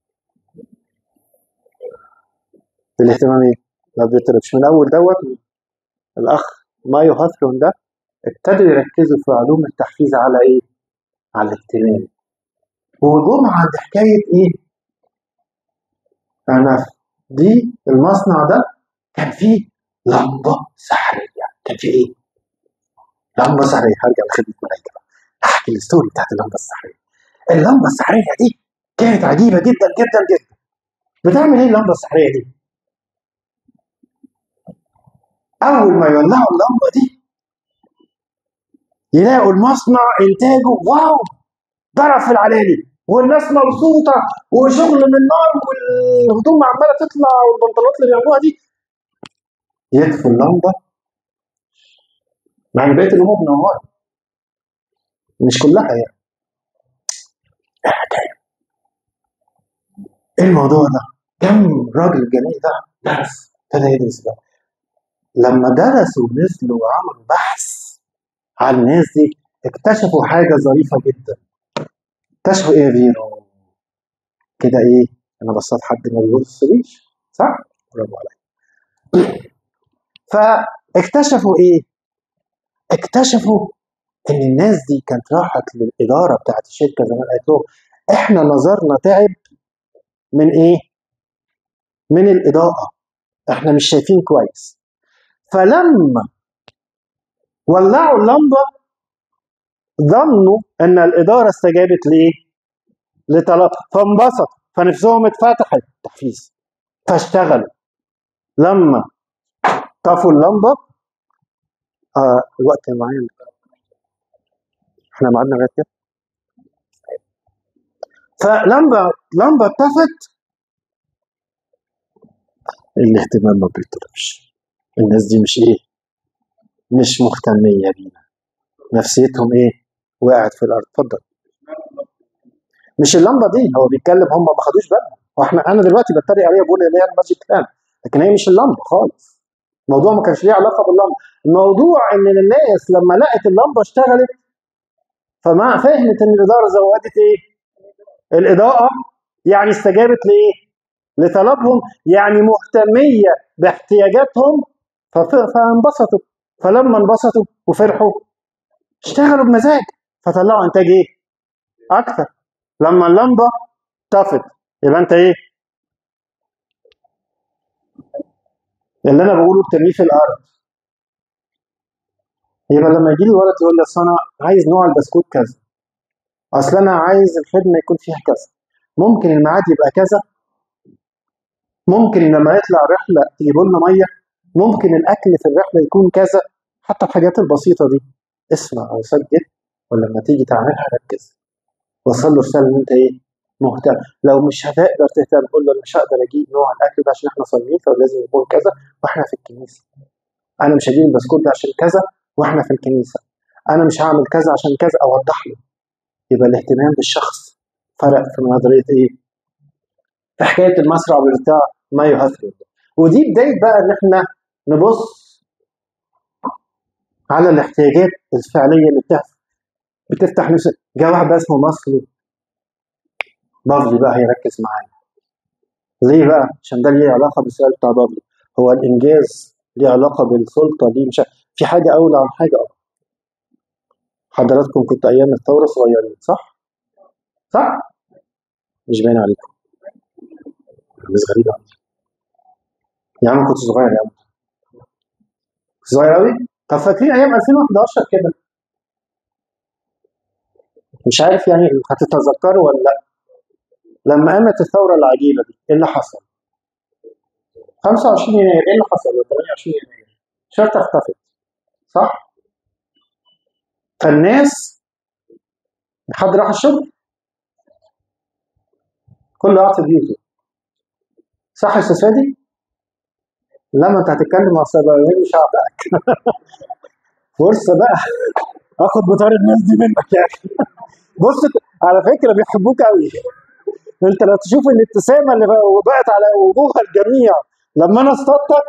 الاهتمام ايه ما بيضربش من اول دوت الاخ مايو هاثرون ده ابتدوا يركزوا في علوم التحفيز على ايه على الاهتمام وجم عند حكايه ايه انا دي المصنع ده كان فيه لمبه سحريه كان فيه ايه لمبه سحريه هرجع لخدمه ملايكه بقى احكي الستوري بتاعت اللمبه السحريه اللمبه السحريه دي كانت عجيبه جدا جدا جدا بتعمل ايه اللمبه السحريه دي اول ما يولعوا اللمبه دي يلاقوا المصنع انتاجه واو ضرب في العلالي والناس مبسوطه وشغل من نار والهدوم عماله تطلع والبنطلونات اللي بيعملوها دي يطفوا اللمبه مع ان بقيه الامور منوره مش كلها يعني إيه الحكايه ايه الموضوع ده؟ كم راجل جميل ده درس ابتدى يدرس بقى لما درسوا ونزلوا وعملوا بحث على الناس دي اكتشفوا حاجه ظريفه جدا اكتشفوا ايه يا فيرو؟ كده ايه؟ انا بصيت حد ما بيبصليش صح؟ برافو عليك فاكتشفوا ايه؟ اكتشفوا ان الناس دي كانت راحت للاداره بتاعت الشركه زمان قالت لهم احنا نظرنا تعب من ايه؟ من الاضاءه احنا مش شايفين كويس فلما ولعوا اللمبه ظنوا ان الاداره استجابت لايه؟ لطلب فانبسطوا فنفسهم اتفتحت تحفيز فاشتغلوا لما طفوا اللمبه آه الوقت كان معايا احنا معادنا لغايه كده فلمبه لمبه اتطفت الاهتمام ما بيطلبش الناس دي مش ايه مش مهتميه بينا نفسيتهم ايه وقعت في الارض اتفضل مش اللمبه دي هو بيتكلم هم ما خدوش بالهم واحنا انا دلوقتي بتريق عليها بقول ان هي الماجيك لامب لكن هي مش اللمبه خالص الموضوع ما كانش ليه علاقه باللمبه الموضوع ان الناس لما لقت اللمبه اشتغلت فما فهمت ان الاداره زودت ايه الاضاءه يعني استجابت لايه لطلبهم يعني مهتميه باحتياجاتهم فف- فانبسطوا فلما انبسطوا وفرحوا اشتغلوا بمزاج فطلعوا انتاج ايه اكتر لما اللمبه طفت يبقى انت ايه اللي انا بقوله بترميه في الارض يبقى لما يجي لي ولد يقول لي اصل انا عايز نوع البسكوت كذا اصل انا عايز الخدمه يكون فيها كذا ممكن الميعاد يبقى كذا ممكن لما يطلع رحله يجيبوا لنا ميه ممكن الاكل في الرحله يكون كذا حتى الحاجات البسيطه دي اسمع او سجل ولما تيجي تعملها ركز وصل له رساله ان انت ايه مهتم لو مش هتقدر تهتم قول له انا مش هقدر اجيب نوع الاكل ده عشان احنا صايمين فلازم يكون كذا واحنا في الكنيسه انا مش هجيب البسكوت ده عشان كذا واحنا في الكنيسه انا مش هعمل كذا عشان كذا اوضح له يبقى الاهتمام بالشخص فرق في نظريه ايه في حكايه المسرع والبتاع ما يهثر ودي بدايه بقى ان احنا نبص على الاحتياجات الفعليه اللي بتحصل بتفتح نفس جه واحد بقى اسمه مصري بافلي بقى هيركز معايا ليه بقى؟ عشان ده ليه علاقه بالسؤال بتاع بافلي هو الانجاز ليه علاقه بالسلطه دي مش في حاجه اولى عن حاجه اه حضراتكم كنت ايام الثوره صغيرين صح؟ صح؟ مش باين عليكم بس غريبه يا عم كنت صغير يا عم كنت صغير قوي طب فاكرين ايام 2011 كده مش عارف يعني هتتذكروا ولا لا لما قامت الثوره العجيبه دي ايه اللي حصل 25 يناير ايه اللي حصل 28 يناير الشرطه اختفت صح فالناس حد راح الشغل كله قاعد في بيوته صح يا استاذ فادي لما انت هتتكلم مع السبعين مش هعطيك فرصه بقى اخد بطار الناس دي منك يا اخي بص على فكره بيحبوك قوي انت لو تشوف الابتسامه اللي بقت على وجوه الجميع لما انا اصطدتك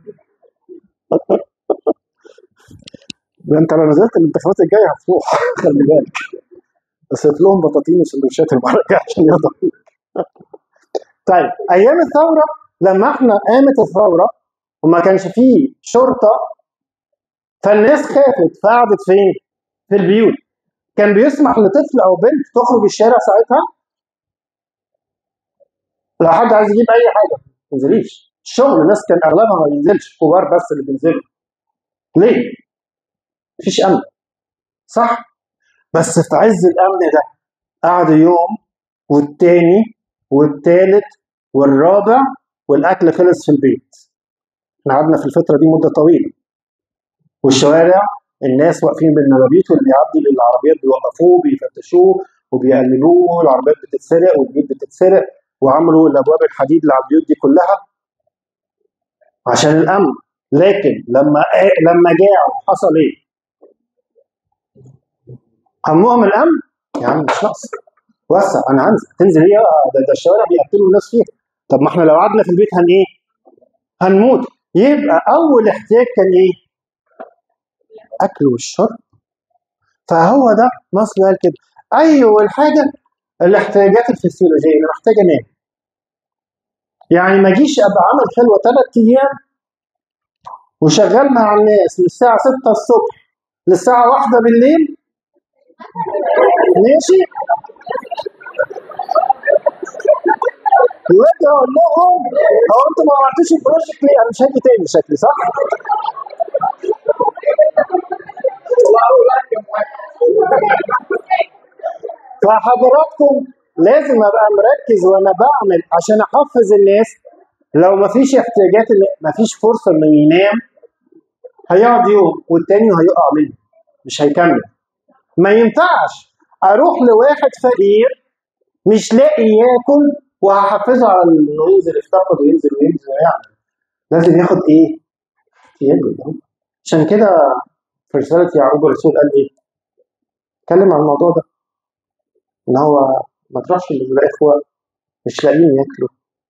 ده انت لو نزلت الانتخابات الجايه هتروح خلي بالك بس لهم بطاطين وسندوتشات المره الجايه عشان يرضوا طيب ايام الثوره لما احنا قامت الثوره وما كانش فيه شرطه فالناس خافت فقعدت فين؟ في البيوت كان بيسمح لطفل او بنت تخرج الشارع ساعتها لو حد عايز يجيب اي حاجه ما تنزليش الشغل الناس كان اغلبها ما بينزلش كبار بس اللي بينزلوا ليه؟ مفيش امن صح؟ بس في عز الامن ده قعدوا يوم والتاني والتالت والرابع والاكل خلص في البيت احنا قعدنا في الفتره دي مده طويله والشوارع الناس واقفين بالنبابيت واللي يعدي للعربيات بيوقفوه بيفتشوه وبيقلبوه والعربيات بتتسرق والبيوت بتتسرق وعملوا الابواب الحديد اللي على البيوت دي كلها عشان الامن لكن لما لما جاعوا حصل ايه؟ همهم الامن يا عم مش ناقص وسع انا هنزل تنزل ايه ده, ده الشوارع بيقتلوا الناس فيها طب ما احنا لو قعدنا في البيت هن ايه؟ هنموت يبقى اول احتياج كان ايه؟ اكل والشرب فهو ده مصر قال كده اول حاجه الاحتياجات الفسيولوجيه انا محتاج انام يعني ما اجيش ابقى عامل خلوه ثلاث ايام وشغال مع الناس من الساعه 6 الصبح للساعه 1 بالليل ماشي دلوقتي اقول لهم هو انتوا ما عملتوش البروجكت ليه؟ انا مش هاجي تاني شكلي صح؟ فحضراتكم لازم ابقى مركز وانا بعمل عشان احفز الناس لو ما فيش احتياجات ما فيش فرصه انه ينام هيقعد يوم والتاني هيقع منه مش هيكمل ما ينفعش اروح لواحد فقير مش لاقي ياكل وهحفزه على انه ينزل يفتقد وينزل وينزل ويعمل لازم ياخد ايه؟ احتياجه عشان كده في رساله يعقوب الرسول قال ايه؟ اتكلم عن الموضوع ده ان هو ما تروحش للاخوه مش لاقيين ياكلوا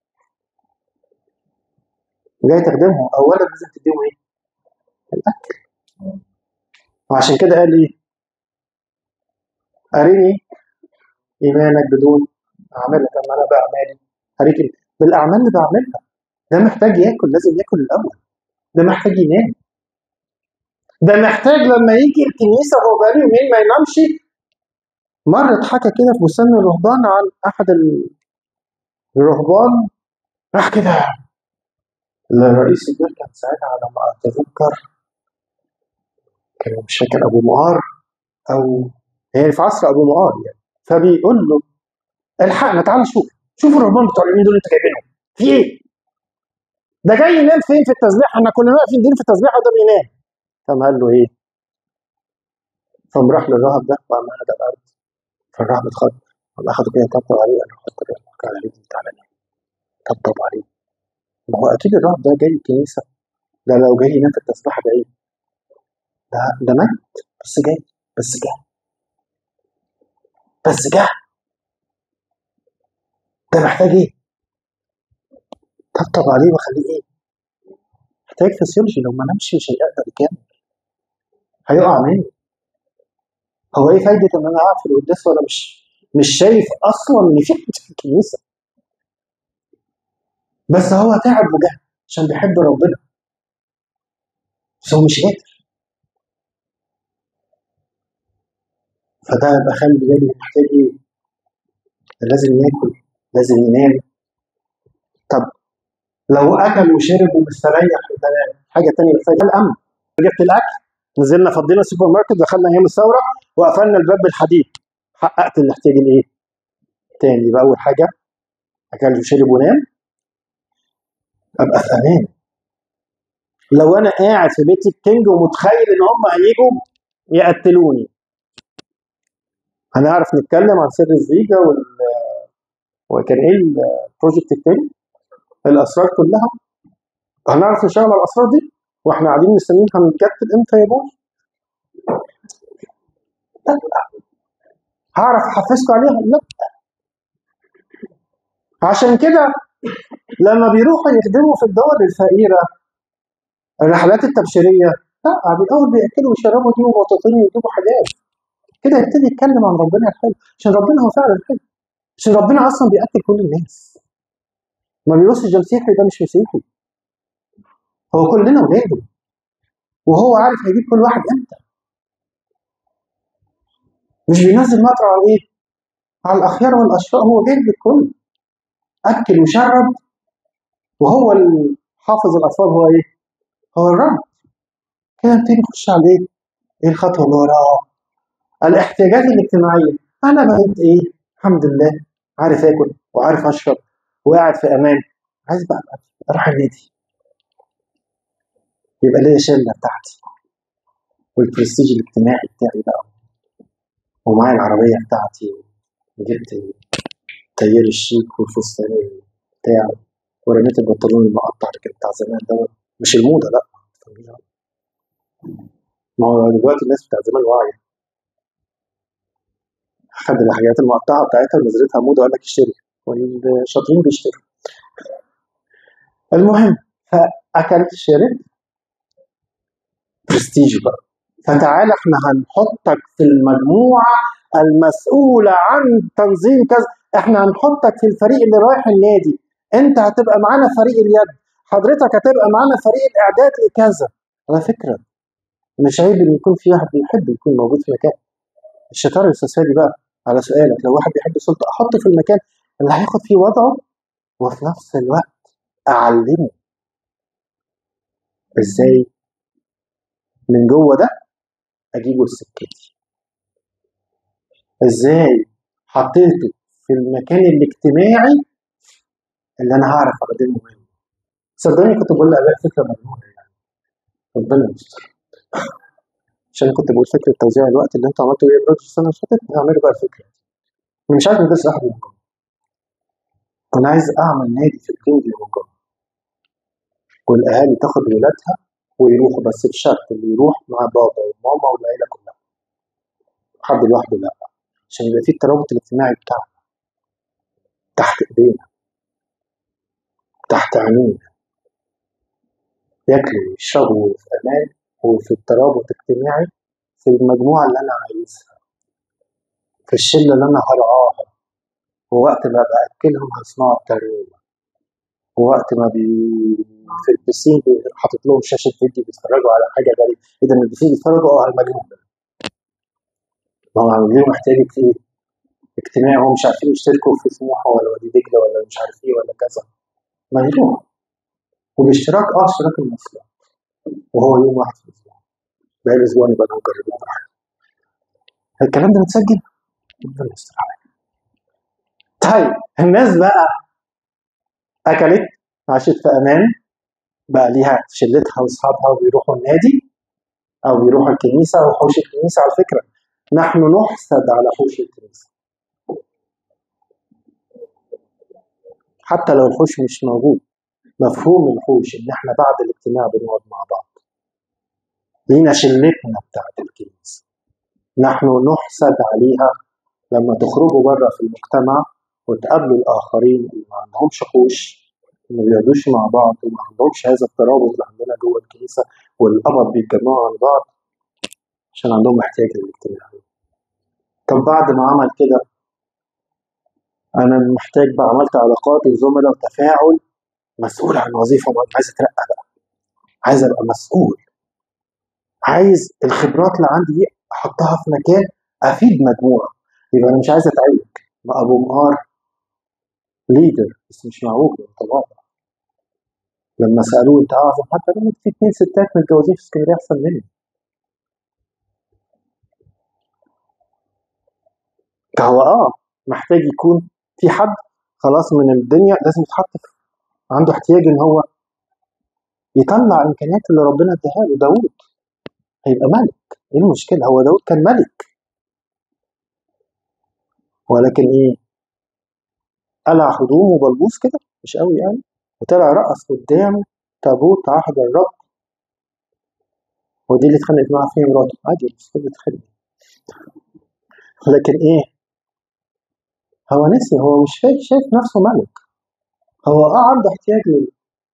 جاي تخدمهم اولا لازم تديهم ايه؟ الاكل وعشان كده قال ايه؟ اريني ايمانك بدون اعمالك اما انا باعمالي هريك بالاعمال اللي بعملها ده محتاج ياكل لازم ياكل الاول ده محتاج ينام ده محتاج لما يجي الكنيسه هو بقاله يومين ما ينامش مرة اتحكى كده في بستان الرهبان عن أحد الرهبان راح كده لرئيس الدير كان ساعتها على ما أتذكر كان مش فاكر أبو مقار أو يعني في عصر أبو مقار يعني فبيقول له الحقنا تعالى شوف شوف الرهبان بتوع اليمين دول انت جايبينهم في ايه؟ ده جاي ينام فين في التسبيح احنا كلنا واقفين دين في التسبيح وده بينام فقام قال له ايه؟ فقام راح للراهب ده وقام قعد على الارض فالراهب اتخض قام اخده كده طبطب عليه قال له حط رجلك على رجلي تعالى نام طبطب عليه ما هو اكيد الراهب ده جاي الكنيسه ده لو جاي ينام في التسبيح ده ايه؟ ده ده مات بس جاي بس جه بس جه ده محتاج ايه؟ طبطب عليه وخليه ايه؟ محتاج فسيولوجي لو ما نامش مش هيقدر يكمل هيقع مني هو ايه فايده ان انا قاعد في القداس وانا مش مش شايف اصلا ان في حد في الكنيسه بس هو تعب وجهد عشان بيحب ربنا بس هو مش قادر فده يبقى خلي بالي محتاج ايه؟ لازم ياكل لازم ينام طب لو اكل وشرب ومستريح وتمام حاجه تانية محتاجه الامن جبت الاكل نزلنا فضينا السوبر ماركت دخلنا ايام الثوره وقفلنا الباب بالحديد حققت الاحتياج الايه؟ تاني يبقى اول حاجه اكل وشرب ونام ابقى في امان لو انا قاعد في بيت الكينج ومتخيل ان هم هيجوا يقتلوني هنعرف نتكلم عن سر الزيجة وال... وكان ايه البروجكت التاني الاسرار كلها هنعرف نشتغل على الاسرار دي واحنا قاعدين مستنيين هنتكتل امتى يا بوي لا هعرف احفزكم عليها لا عشان كده لما بيروحوا يخدموا في الدول الفقيره الرحلات التبشيريه لا بالاول بياكلوا ويشربوا دي وبطاطين ويجيبوا حاجات كده يبتدي يتكلم عن ربنا الحلو عشان ربنا هو فعلا حلو عشان ربنا اصلا بياكل كل الناس ما بيبصش ده مسيحي ده مش مسيحي هو كلنا ولاده وهو عارف هيجيب كل واحد امتى مش بينزل مطر على ايه؟ على الاخيار والاشرار هو جايب الكل اكل وشرب وهو حافظ الاطفال هو ايه؟ هو الرب كده نبتدي نخش على ايه؟ ايه الخطوه اللي وراها؟ الاحتياجات الاجتماعيه انا بقيت ايه؟ الحمد لله عارف اكل وعارف اشرب وقاعد في امان عايز بقى اروح النادي يبقى ليا شله بتاعتي والبرستيج الاجتماعي بتاعي بقى ومعايا العربيه بتاعتي وجبت تيار الشيك والفستان بتاعه ورميت البنطلون المقطع اللي كان بتاع زمان دوت مش الموضه لا ما هو دلوقتي الناس بتاع زمان واعيه خد الحاجات المقطعه بتاعتها ونزلتها موضه وقال لك اشتري والشاطرين بيشتروا المهم فاكلت شربت برستيج بقى فتعالى احنا هنحطك في المجموعه المسؤوله عن تنظيم كذا احنا هنحطك في الفريق اللي رايح النادي انت هتبقى معانا فريق اليد حضرتك هتبقى معانا فريق الاعداد لكذا على فكره مش عيب ان يكون في واحد بيحب يكون موجود في مكان الشطاره يا استاذ فادي بقى على سؤالك لو واحد بيحب السلطه احطه في المكان اللي هياخد فيه وضعه وفي نفس الوقت اعلمه ازاي من جوه ده اجيبه لسكتي ازاي حطيته في المكان الاجتماعي اللي انا هعرف اخدمه منه صدقني كنت بقول لاباء فكره مجنونه يعني ربنا يستر عشان كنت بقول فكره توزيع الوقت اللي انتوا عملتوا ايه بروجكت السنه اللي فاتت اعملوا بقى الفكره انا مش عايز بس احد من جوه انا عايز اعمل نادي في الكينج من جوه والاهالي تاخد ولادها ويروحوا بس بشرط اللي يروح مع بابا وماما والعيله كلها حد لوحده لا عشان يبقى في الترابط الاجتماعي بتاعنا تحت ايدينا تحت عينينا ياكلوا ويشربوا في امان وفي الترابط الاجتماعي في المجموعه اللي انا عايزها في الشله اللي انا هرعاها ووقت ما باكلهم هيسمعوا الترنيمه ووقت ما بي في البسين حاطط لهم شاشه فيديو بيتفرجوا على حاجه غريبه اذا من البسين بيتفرجوا اه على المجنون ده ما هو عاملين محتاج ايه اجتماع هم مش عارفين يشتركوا في سموحه ولا وادي دجله ولا مش عارف ايه ولا كذا ما يروحوا وباشتراك اه اشتراك المواصلات وهو يوم واحد في الاسبوع باقي الاسبوع نبقى نجرب الكلام ده متسجل ربنا يستر عليك طيب الناس بقى اكلت عاشت في امان بقى ليها شلتها واصحابها وبيروحوا النادي او بيروحوا الكنيسه وحوش الكنيسه على فكره نحن نحسد على حوش الكنيسه حتى لو الحوش مش موجود مفهوم الحوش ان احنا بعد الاجتماع بنقعد مع بعض لينا شلتنا بتاعت الكنيسه نحن نحسد عليها لما تخرجوا بره في المجتمع وتقابلوا الاخرين اللي ما عندهمش حوش ما بيقعدوش مع بعض وما عندهمش هذا الترابط اللي عندنا جوه الكنيسه والقبض بيتجمعوا عن بعض عشان عندهم احتياج للاجتماع طب بعد ما عمل كده انا محتاج بقى عملت علاقات وزملاء وتفاعل مسؤول عن وظيفه معينة. عايز اترقى بقى عايز ابقى مسؤول عايز الخبرات اللي عندي دي احطها في مكان افيد مجموعه يبقى انا مش عايز اتعوج ما ابو مقار ليدر بس مش معوج متواضع لما سالوه انت اعظم حتى لما في اثنين ستات متجوزين في اسكندريه احسن مني فهو اه محتاج يكون في حد خلاص من الدنيا لازم يتحط في عنده احتياج ان هو يطلع الامكانيات اللي ربنا اداها له داوود هيبقى ملك ايه المشكله هو داوود كان ملك ولكن ايه قلع هدومه وبلبوس كده مش قوي يعني وطلع رقص قدام تابوت عهد الرب ودي اللي اتخانقت معاه فيها مراته عادي بس كده اتخانق لكن ايه هو نسي هو مش شايف شايف نفسه ملك هو اه عنده احتياج ل-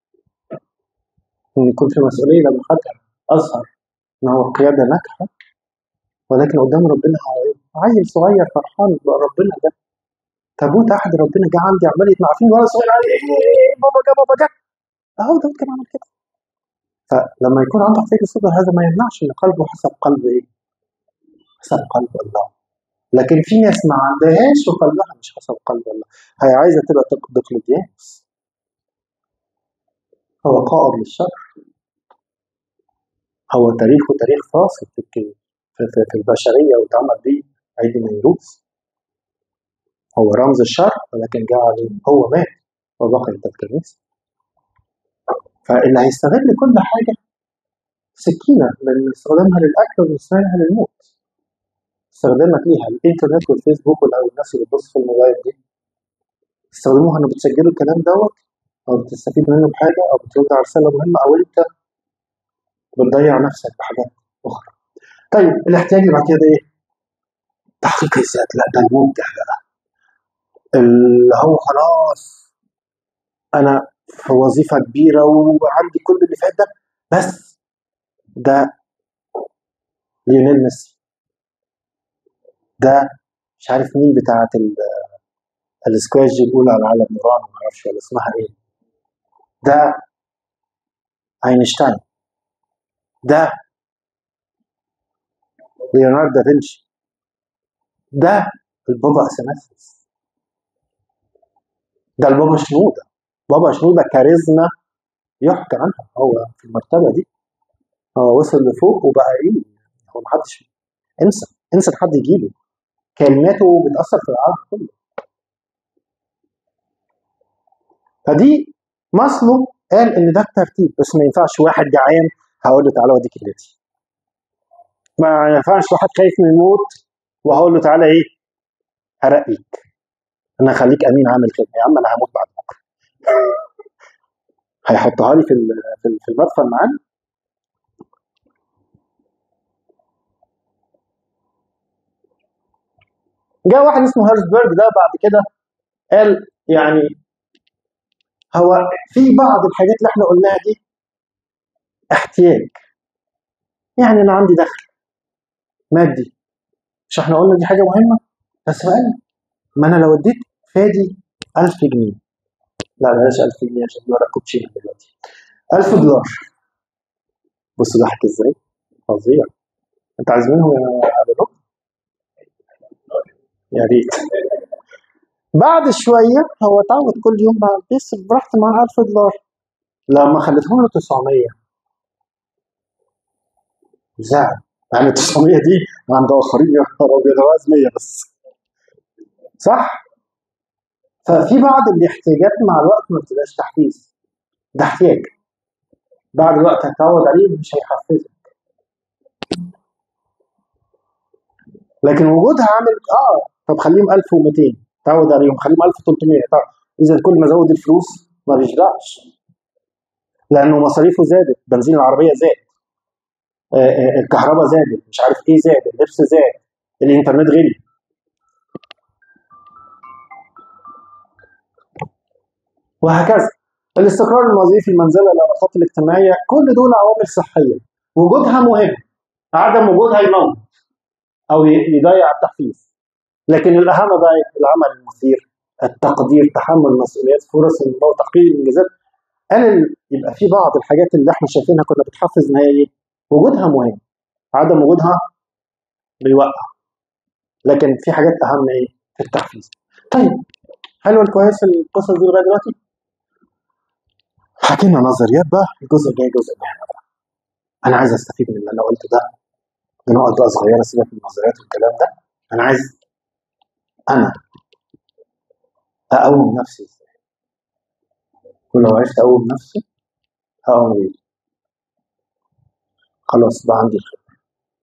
ان يكون في مسؤوليه لما خدها اظهر ان هو قياده ناجحه ولكن قدام ربنا هو ايه؟ عيل صغير فرحان بقى ربنا ده تابوت احد ربنا جه عندي عمال يطلع فيه ولا صغير عليه ايه بابا جه بابا جه اهو داود كان عمل كده فلما يكون عنده احتياج للصبر هذا ما يمنعش ان قلبه حسب قلب ايه؟ حسب قلب الله لكن في ناس ما عندهاش وقلبها مش حسب قلب الله هي عايزه تبقى تق- دقلديانوس هو قائد للشر هو تاريخه تاريخ فاصل في الك- في, في, في البشريه واتعمل بيه عيد نيروز هو رمز الشر ولكن جاء عليه هو مات وبقيت الكنيسه فاللي هيستغل كل حاجه سكينه بنستخدمها للاكل وبنستخدمها للموت استخدامك ليها الانترنت والفيسبوك والناس اللي بتبص في الموبايل دي استخدموها انه بتسجلوا الكلام دوت او بتستفيد منه بحاجه او بترد على رساله مهمه او انت بتضيع نفسك بحاجات اخرى. طيب الاحتياج اللي بعد كده ايه؟ تحقيق الذات لا ده الممتع بقى اللي هو خلاص انا في وظيفه كبيره وعندي كل اللي فات ده بس ده ليونيل ميسي ده مش عارف مين بتاعه ال- السكواش دي الاولى على العالم نوران ما اعرفش ولا اسمها ايه ده اينشتاين ده ليوناردو دافنشي ده البابا اثناسيوس ده البابا شنوده بابا شنوده كاريزما يحكى عنها هو في المرتبه دي هو وصل لفوق وبقى ايه هو محدش انسى انسى إن حد يجيبه كلماته بتاثر في العالم كله فدي ماسلو قال ان ده الترتيب بس ما ينفعش واحد جعان هقول له تعالى اوديك الليتي ما ينفعش واحد خايف من الموت وهقول له تعالى ايه هرقيك انا هخليك امين عامل كده يا عم انا هموت بعد بكره هيحطها لي في ال- في ال- في المدفن معانا جاء واحد اسمه هارسبرج ده بعد كده قال يعني هو في بعض الحاجات اللي احنا قلناها دي احتياج يعني انا عندي دخل مادي مش احنا قلنا دي حاجه مهمه بس بقى ما انا لو اديت فادي 1000 جنيه لا بلاش 1000 جنيه عشان دي ورق كوتشينه دلوقتي 1000 دولار بص ضحك ازاي فظيع انت عايز منهم يا ابو نور يا ريت بعد شويه هو اتعود كل يوم بقى بيصرف براحته مع 1000 دولار لما خليتهم له 900 زعل يعني 900 دي عند اخرين يا نهار ابيض هو عايز 100 بس صح ففي بعض الاحتياجات مع الوقت ما بتبقاش تحفيز ده احتياج بعد الوقت هتتعود عليه مش هيحفزك لكن وجودها عامل اه طب خليهم 1200 تعود عليهم خليهم 1300 طب اذا كل ما ازود الفلوس ما بيشبعش لانه مصاريفه زادت بنزين العربيه زاد آه، آه، الكهرباء زادت مش عارف ايه زاد اللبس زاد الانترنت غلي وهكذا الاستقرار الوظيفي المنزله العلاقات الاجتماعيه كل دول عوامل صحيه وجودها مهم عدم وجودها يموت او ي- يضيع التحفيز لكن الاهم بقى العمل المثير التقدير تحمل مسؤوليات فرص النمو تحقيق الانجازات قال ال- يبقى في بعض الحاجات اللي احنا شايفينها كنا بتحفز ان هي ايه؟ وجودها مهم عدم وجودها بيوقع لكن في حاجات اهم ايه؟ في التحفيز طيب حلو الكويس القصص دي لغايه دلوقتي حكينا نظريات بقى الجزء الجاي جزء مهم بقى انا عايز استفيد من اللي انا قلته ده بنقط بقى صغيره سيبك من النظريات والكلام ده انا عايز انا اقوم نفسي ازاي ولو عرفت اقوم نفسي هقوم بيه خلاص بقى عندي الخبره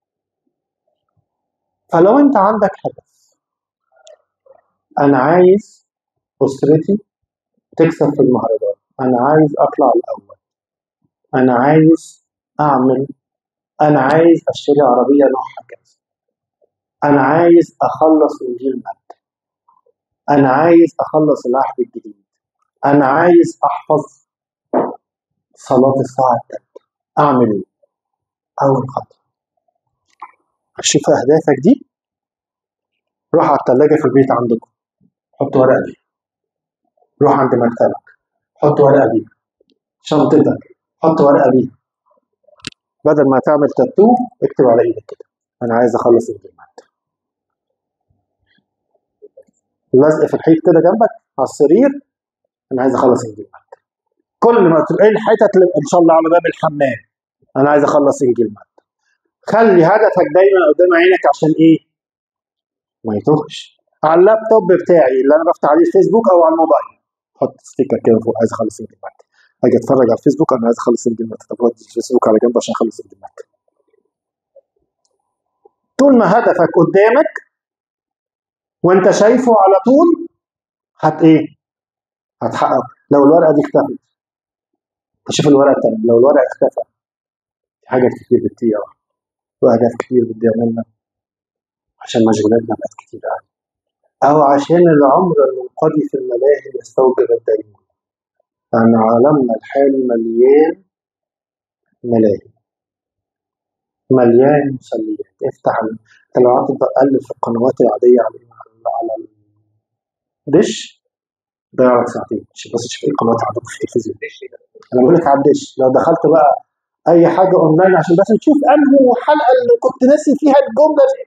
فلو انت عندك هدف انا عايز اسرتي تكسب في المهرجان انا عايز اطلع الاول انا عايز اعمل انا عايز اشتري عربيه نوعها كذا انا عايز اخلص انجيل متى انا عايز اخلص العهد الجديد انا عايز احفظ صلاه الساعه الثالثه اعمل ايه اول خطوه شوف اهدافك دي روح على الثلاجه في البيت عندكم حط ورقه دي روح عند مكتبك حط ورقه دي شنطتك حط ورقه دي بدل ما تعمل تاتو اكتب على ايدك كده انا عايز اخلص انجيل متى لزق في الحيط كده جنبك على السرير انا عايز اخلص انجيل متى كل ما تلاقي الحتت اللي ان شاء الله على باب الحمام انا عايز اخلص انجيل متى خلي هدفك دايما قدام عينك عشان ايه ما يتوهش على اللابتوب بتاعي اللي انا بفتح عليه الفيسبوك او على الموبايل حط ستيكر كده فوق عايز اخلص انجيل متى اجي اتفرج على الفيسبوك انا عايز اخلص انجيل متى طب ودي الفيسبوك على جنب عشان اخلص انجيل متى طول ما هدفك قدامك وانت شايفه على طول هت ايه هتحقق لو الورقه دي اختفت تشوف الورقه الثانيه لو الورقه اختفى في حاجات كتير بتضيع واهداف كتير بتضيع منا عشان مشغولاتنا بقت كتير قوي او عشان العمر المنقضي في الملاهي يستوجب الديون ان عالمنا الحالي مليان ملاهي مليان مسليات افتح ال- انت لو قعدت تقلب في القنوات العاديه على على الدش ضيع لك ساعتين عشان بس تشوف ايه القنوات عندكم في التلفزيون انا بقول لك على الدش لو دخلت بقى اي حاجه اونلاين عشان بس تشوف انه حلقه اللي كنت ناسي فيها الجمله دي.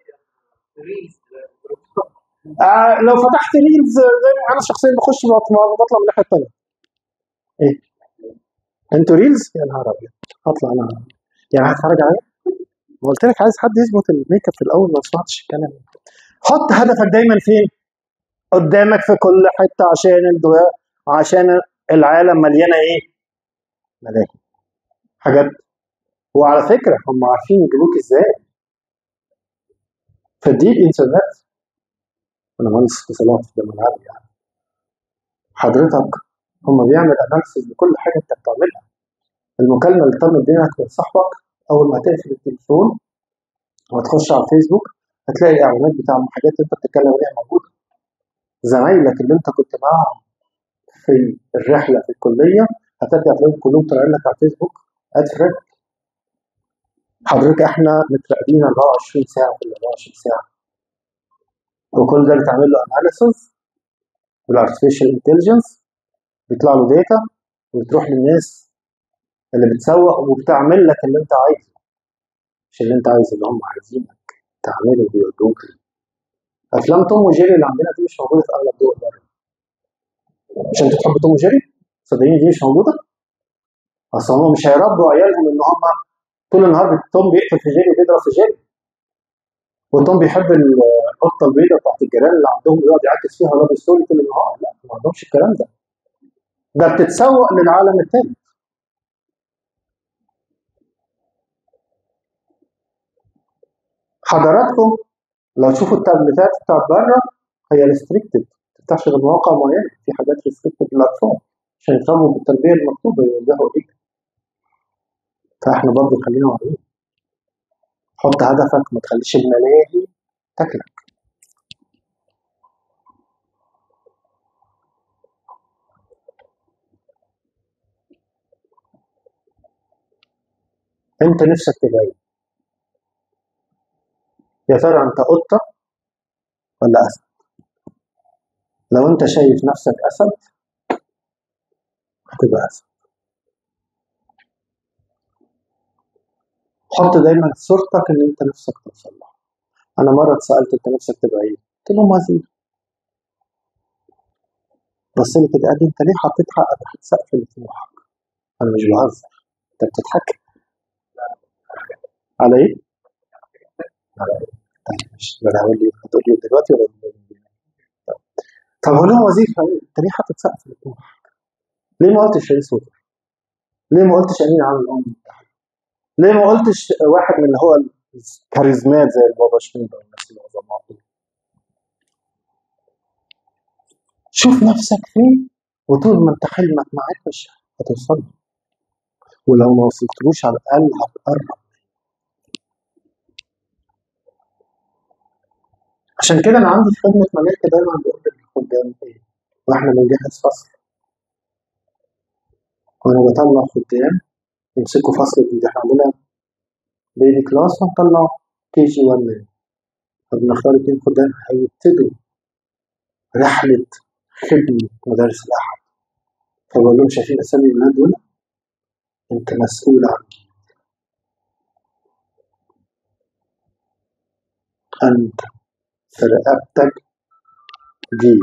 آه لو فتحت ريلز زي ما انا شخصيا بخش بطلع بطلع من الناحيه الثانيه ايه انتوا ريلز يا نهار ابيض هطلع انا يعني هتفرج عليا ما قلت لك عايز حد يظبط الميك اب في الاول ما سمعتش الكلام حط هدفك دايما فين قدامك في كل حته عشان الدواء عشان العالم مليانه ايه ملاهي حاجات وعلى فكره هم عارفين يجيبوك ازاي في الديب انترنت انا مهندس اتصالات في الجامعه العالميه يعني حضرتك هم بيعمل اناليسيس لكل حاجه انت بتعملها المكالمه اللي تم بينك وبين صاحبك اول ما تقفل التليفون وتخش على الفيسبوك هتلاقي الاعلانات بتاع الحاجات اللي انت بتتكلم عليها موجوده زمايلك اللي انت كنت معاهم في الرحله في الكليه هترجع تلاقيهم كلهم طالعين لك على الفيسبوك اد فريند حضرتك احنا متراقبين 24 ساعه في ال 24 ساعه وكل ده بتعمل له اناليسيس بالارتفيشال انتليجنس بيطلع له داتا وبتروح للناس اللي بتسوق وبتعمل لك اللي انت عايزه مش اللي انت عايزه اللي هم عايزينك تعمله بيودوك افلام توم وجيري اللي عندنا دي مش موجوده في اغلب دول بره مش انت بتحب توم وجيري صدقيني دي مش موجوده اصل هم مش هيربوا عيالهم ان هم طول النهار توم بيقتل في جيري وبيضرب في جيري وتوم بيحب ال- القطه البيضاء بتاعت الجيران اللي عندهم يقعد يعكس فيها لاف ستوري طول النهار لا ما عندهمش الكلام ده ده بتتسوق للعالم التاني حضراتكم لو تشوفوا التابلتات بتاعت بره هي ريستريكتد ما تفتحش غير مواقع معينه في حاجات ريستريكتد للاطفال عشان يفهموا بالتربيه المكتوبه يوجهوا اليها فاحنا برضه خلينا واعيين حط هدفك ما تخليش الملاهي تاكلك انت نفسك تبقى ايه؟ يا ترى انت قطه ولا اسد؟ لو انت شايف نفسك اسد هتبقى اسد حط دايما صورتك اللي انت نفسك توصل لها انا مره اتسالت انت نفسك تبقى ايه؟ قلت لهم وزير بص لي كده قال لي انت ليه حطيت حقك تحت سقف اللي طموحك؟ انا مش بهزر انت بتضحك على ايه؟ على ايه؟ طيب مش ده انا هقول لي هتقول لي دلوقتي ولا بعدين؟ طب طب هو ليه وزير انت ليه حاطط سقف اللي طموحك؟ ليه ما قلتش رئيس وزراء؟ ليه ما قلتش امين عام الامم المتحده؟ ليه ما قلتش واحد من اللي هو الكاريزمات زي البابا شنودة والناس العظماء دول؟ شوف نفسك فين وطول ما انت حلمك معاك مش هتوصل له. ولو ما وصلتلوش على الاقل هتقرب عشان كده انا عندي في خدمه ملاك دايما بقول للخدام ايه واحنا بنجهز فصل وانا بطلع خدام يمسكوا فصل جديد احنا عندنا بيبي كلاس ونطلع كي جي 1 مان فبنختار اتنين خدام هيبتدوا رحله خدمه مدارس الاحد فبقول لهم شايفين اسامي الولاد دول انت مسؤول عن انت في رقبتك جيل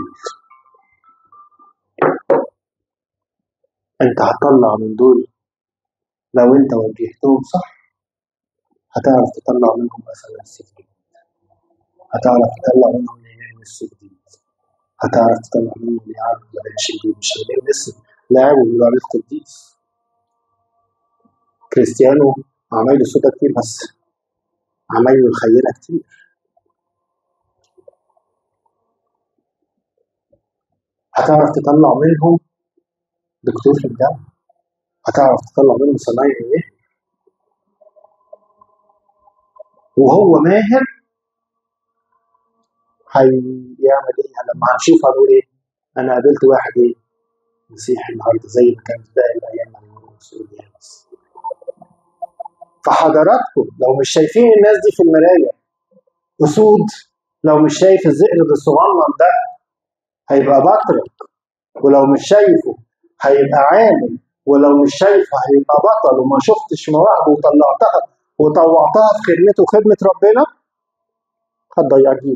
انت هتطلع من دول لو انت وجهتهم صح هتعرف تطلع منهم مثلا السجن هتعرف تطلع منهم اللي نفسه جديد هتعرف تطلع منهم اللي يعرف بلاش جديد مش اللي لسه لاعب وبيقولوا عليه التقديس كريستيانو عمايله سودا كتير بس عمايله الخيرة كتير هتعرف تطلع منهم دكتور في الجامعة هتعرف تطلع منهم صنايعي ايه وهو ماهر هيعمل ايه لما هنشوف هنقول ايه انا قابلت واحد ايه مسيحي النهارده زي ما كان في باقي الايام من المسؤولية بس فحضراتكم لو مش شايفين الناس دي في المرايه اسود لو مش شايف الذئب الصغنن ده هيبقى بطرك ولو مش شايفه هيبقى عالم ولو مش شايفه هيبقى بطل وما شفتش مواهبه وطلعتها وطوعتها في خدمته وخدمة ربنا هتضيع جيل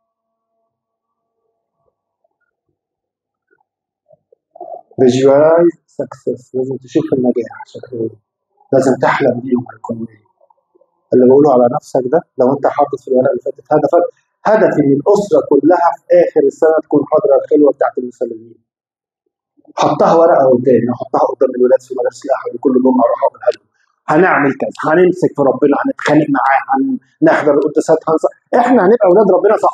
فيجوالايز سكسس لازم تشوف النجاح شكله ايه لازم تحلم بيه وهيكون ايه اللي بقوله على نفسك ده لو انت حاطط في الورقه اللي فاتت هدفك هدف ان الاسره كلها في اخر السنه تكون حاضره الخلوه بتاعت المسلمين حطها ورقه قدامي حطها قدام الولاد في مدارس الاحد كل جمعه اروح اقولها لهم هنعمل كذا هنمسك في ربنا هنتخانق معاه هنحضر القداسات هنصح احنا هنبقى اولاد ربنا صح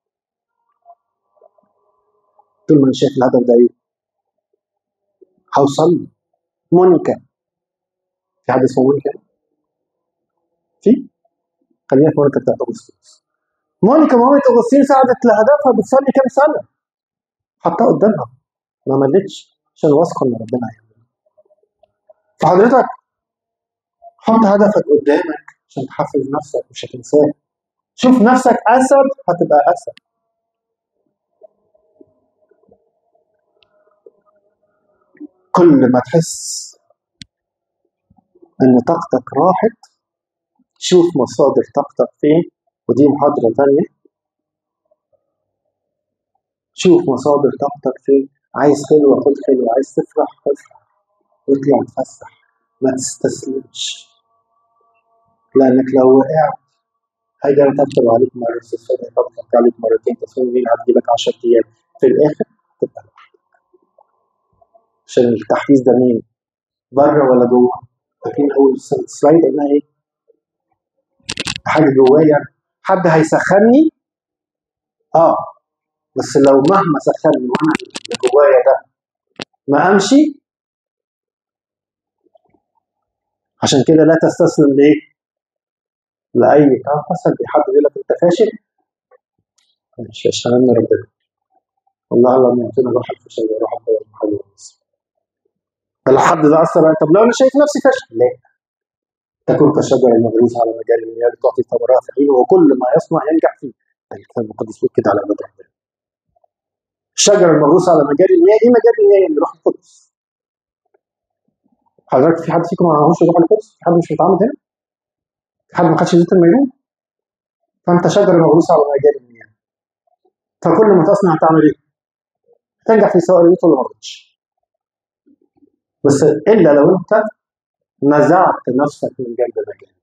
طول ما انا شايف الهدف ده ايه هوصل له مونيكا في حد اسمه مونيكا في خلينا في مونيكا بتاعت اغسطس مونيكا مامة اغسطين ساعدت لهدفها بتصلي كام سنه حطها قدامها ما ملتش عشان واثقه ان ربنا هيعمل فحضرتك حط هدفك قدامك عشان تحفز نفسك مش هتنساه شوف نفسك اسد هتبقى اسد كل ما تحس ان طاقتك راحت شوف مصادر طاقتك فين ودي محاضرة تانية شوف مصادر طاقتك فين عايز خلوة خد خلوة عايز تفرح افرح واطلع اتفسح ما تستسلمش لانك لو وقعت هيجي انا طبطب عليك مره الصفات هيطبطب عليك مرتين تصميم مين هتجي لك 10 ايام في الاخر تبقى لوحدك عشان التحفيز ده مين؟ بره ولا جوه؟ فاكرين اول سلايد قلنا ايه؟ حاجه جوايا حد هيسخني اه بس لو مهما سخني وانا اللي جوايا ده ما امشي عشان كده لا تستسلم لايه؟ لاي اه حصل حد يقول لك انت فاشل مش اشتغلنا ربنا والله اعلم يعطينا روح الفشل وروح القوه المحل لو حد ده اثر عليا، طب لو انا شايف نفسي فاشل لا تكون كشجره المغروسه على مجال المياه تعطي ثمرها في حين وكل ما يصنع ينجح فيه ده الكتاب المقدس بيقول كده على عباد ربنا الشجره المغروسه على مجال المياه ايه مجال المياه اللي روح القدس حضرتك في حد فيكم ما معهوش روح القدس؟ في حد مش متعمد هنا؟ في حد ما خدش زيت الميمون؟ فانت شجره مغروسه على مجال المياه فكل ما تصنع تعمل ايه؟ تنجح في سواء رضيت ولا ما رضيتش بس الا لو انت نزعت نفسك من جنب مجال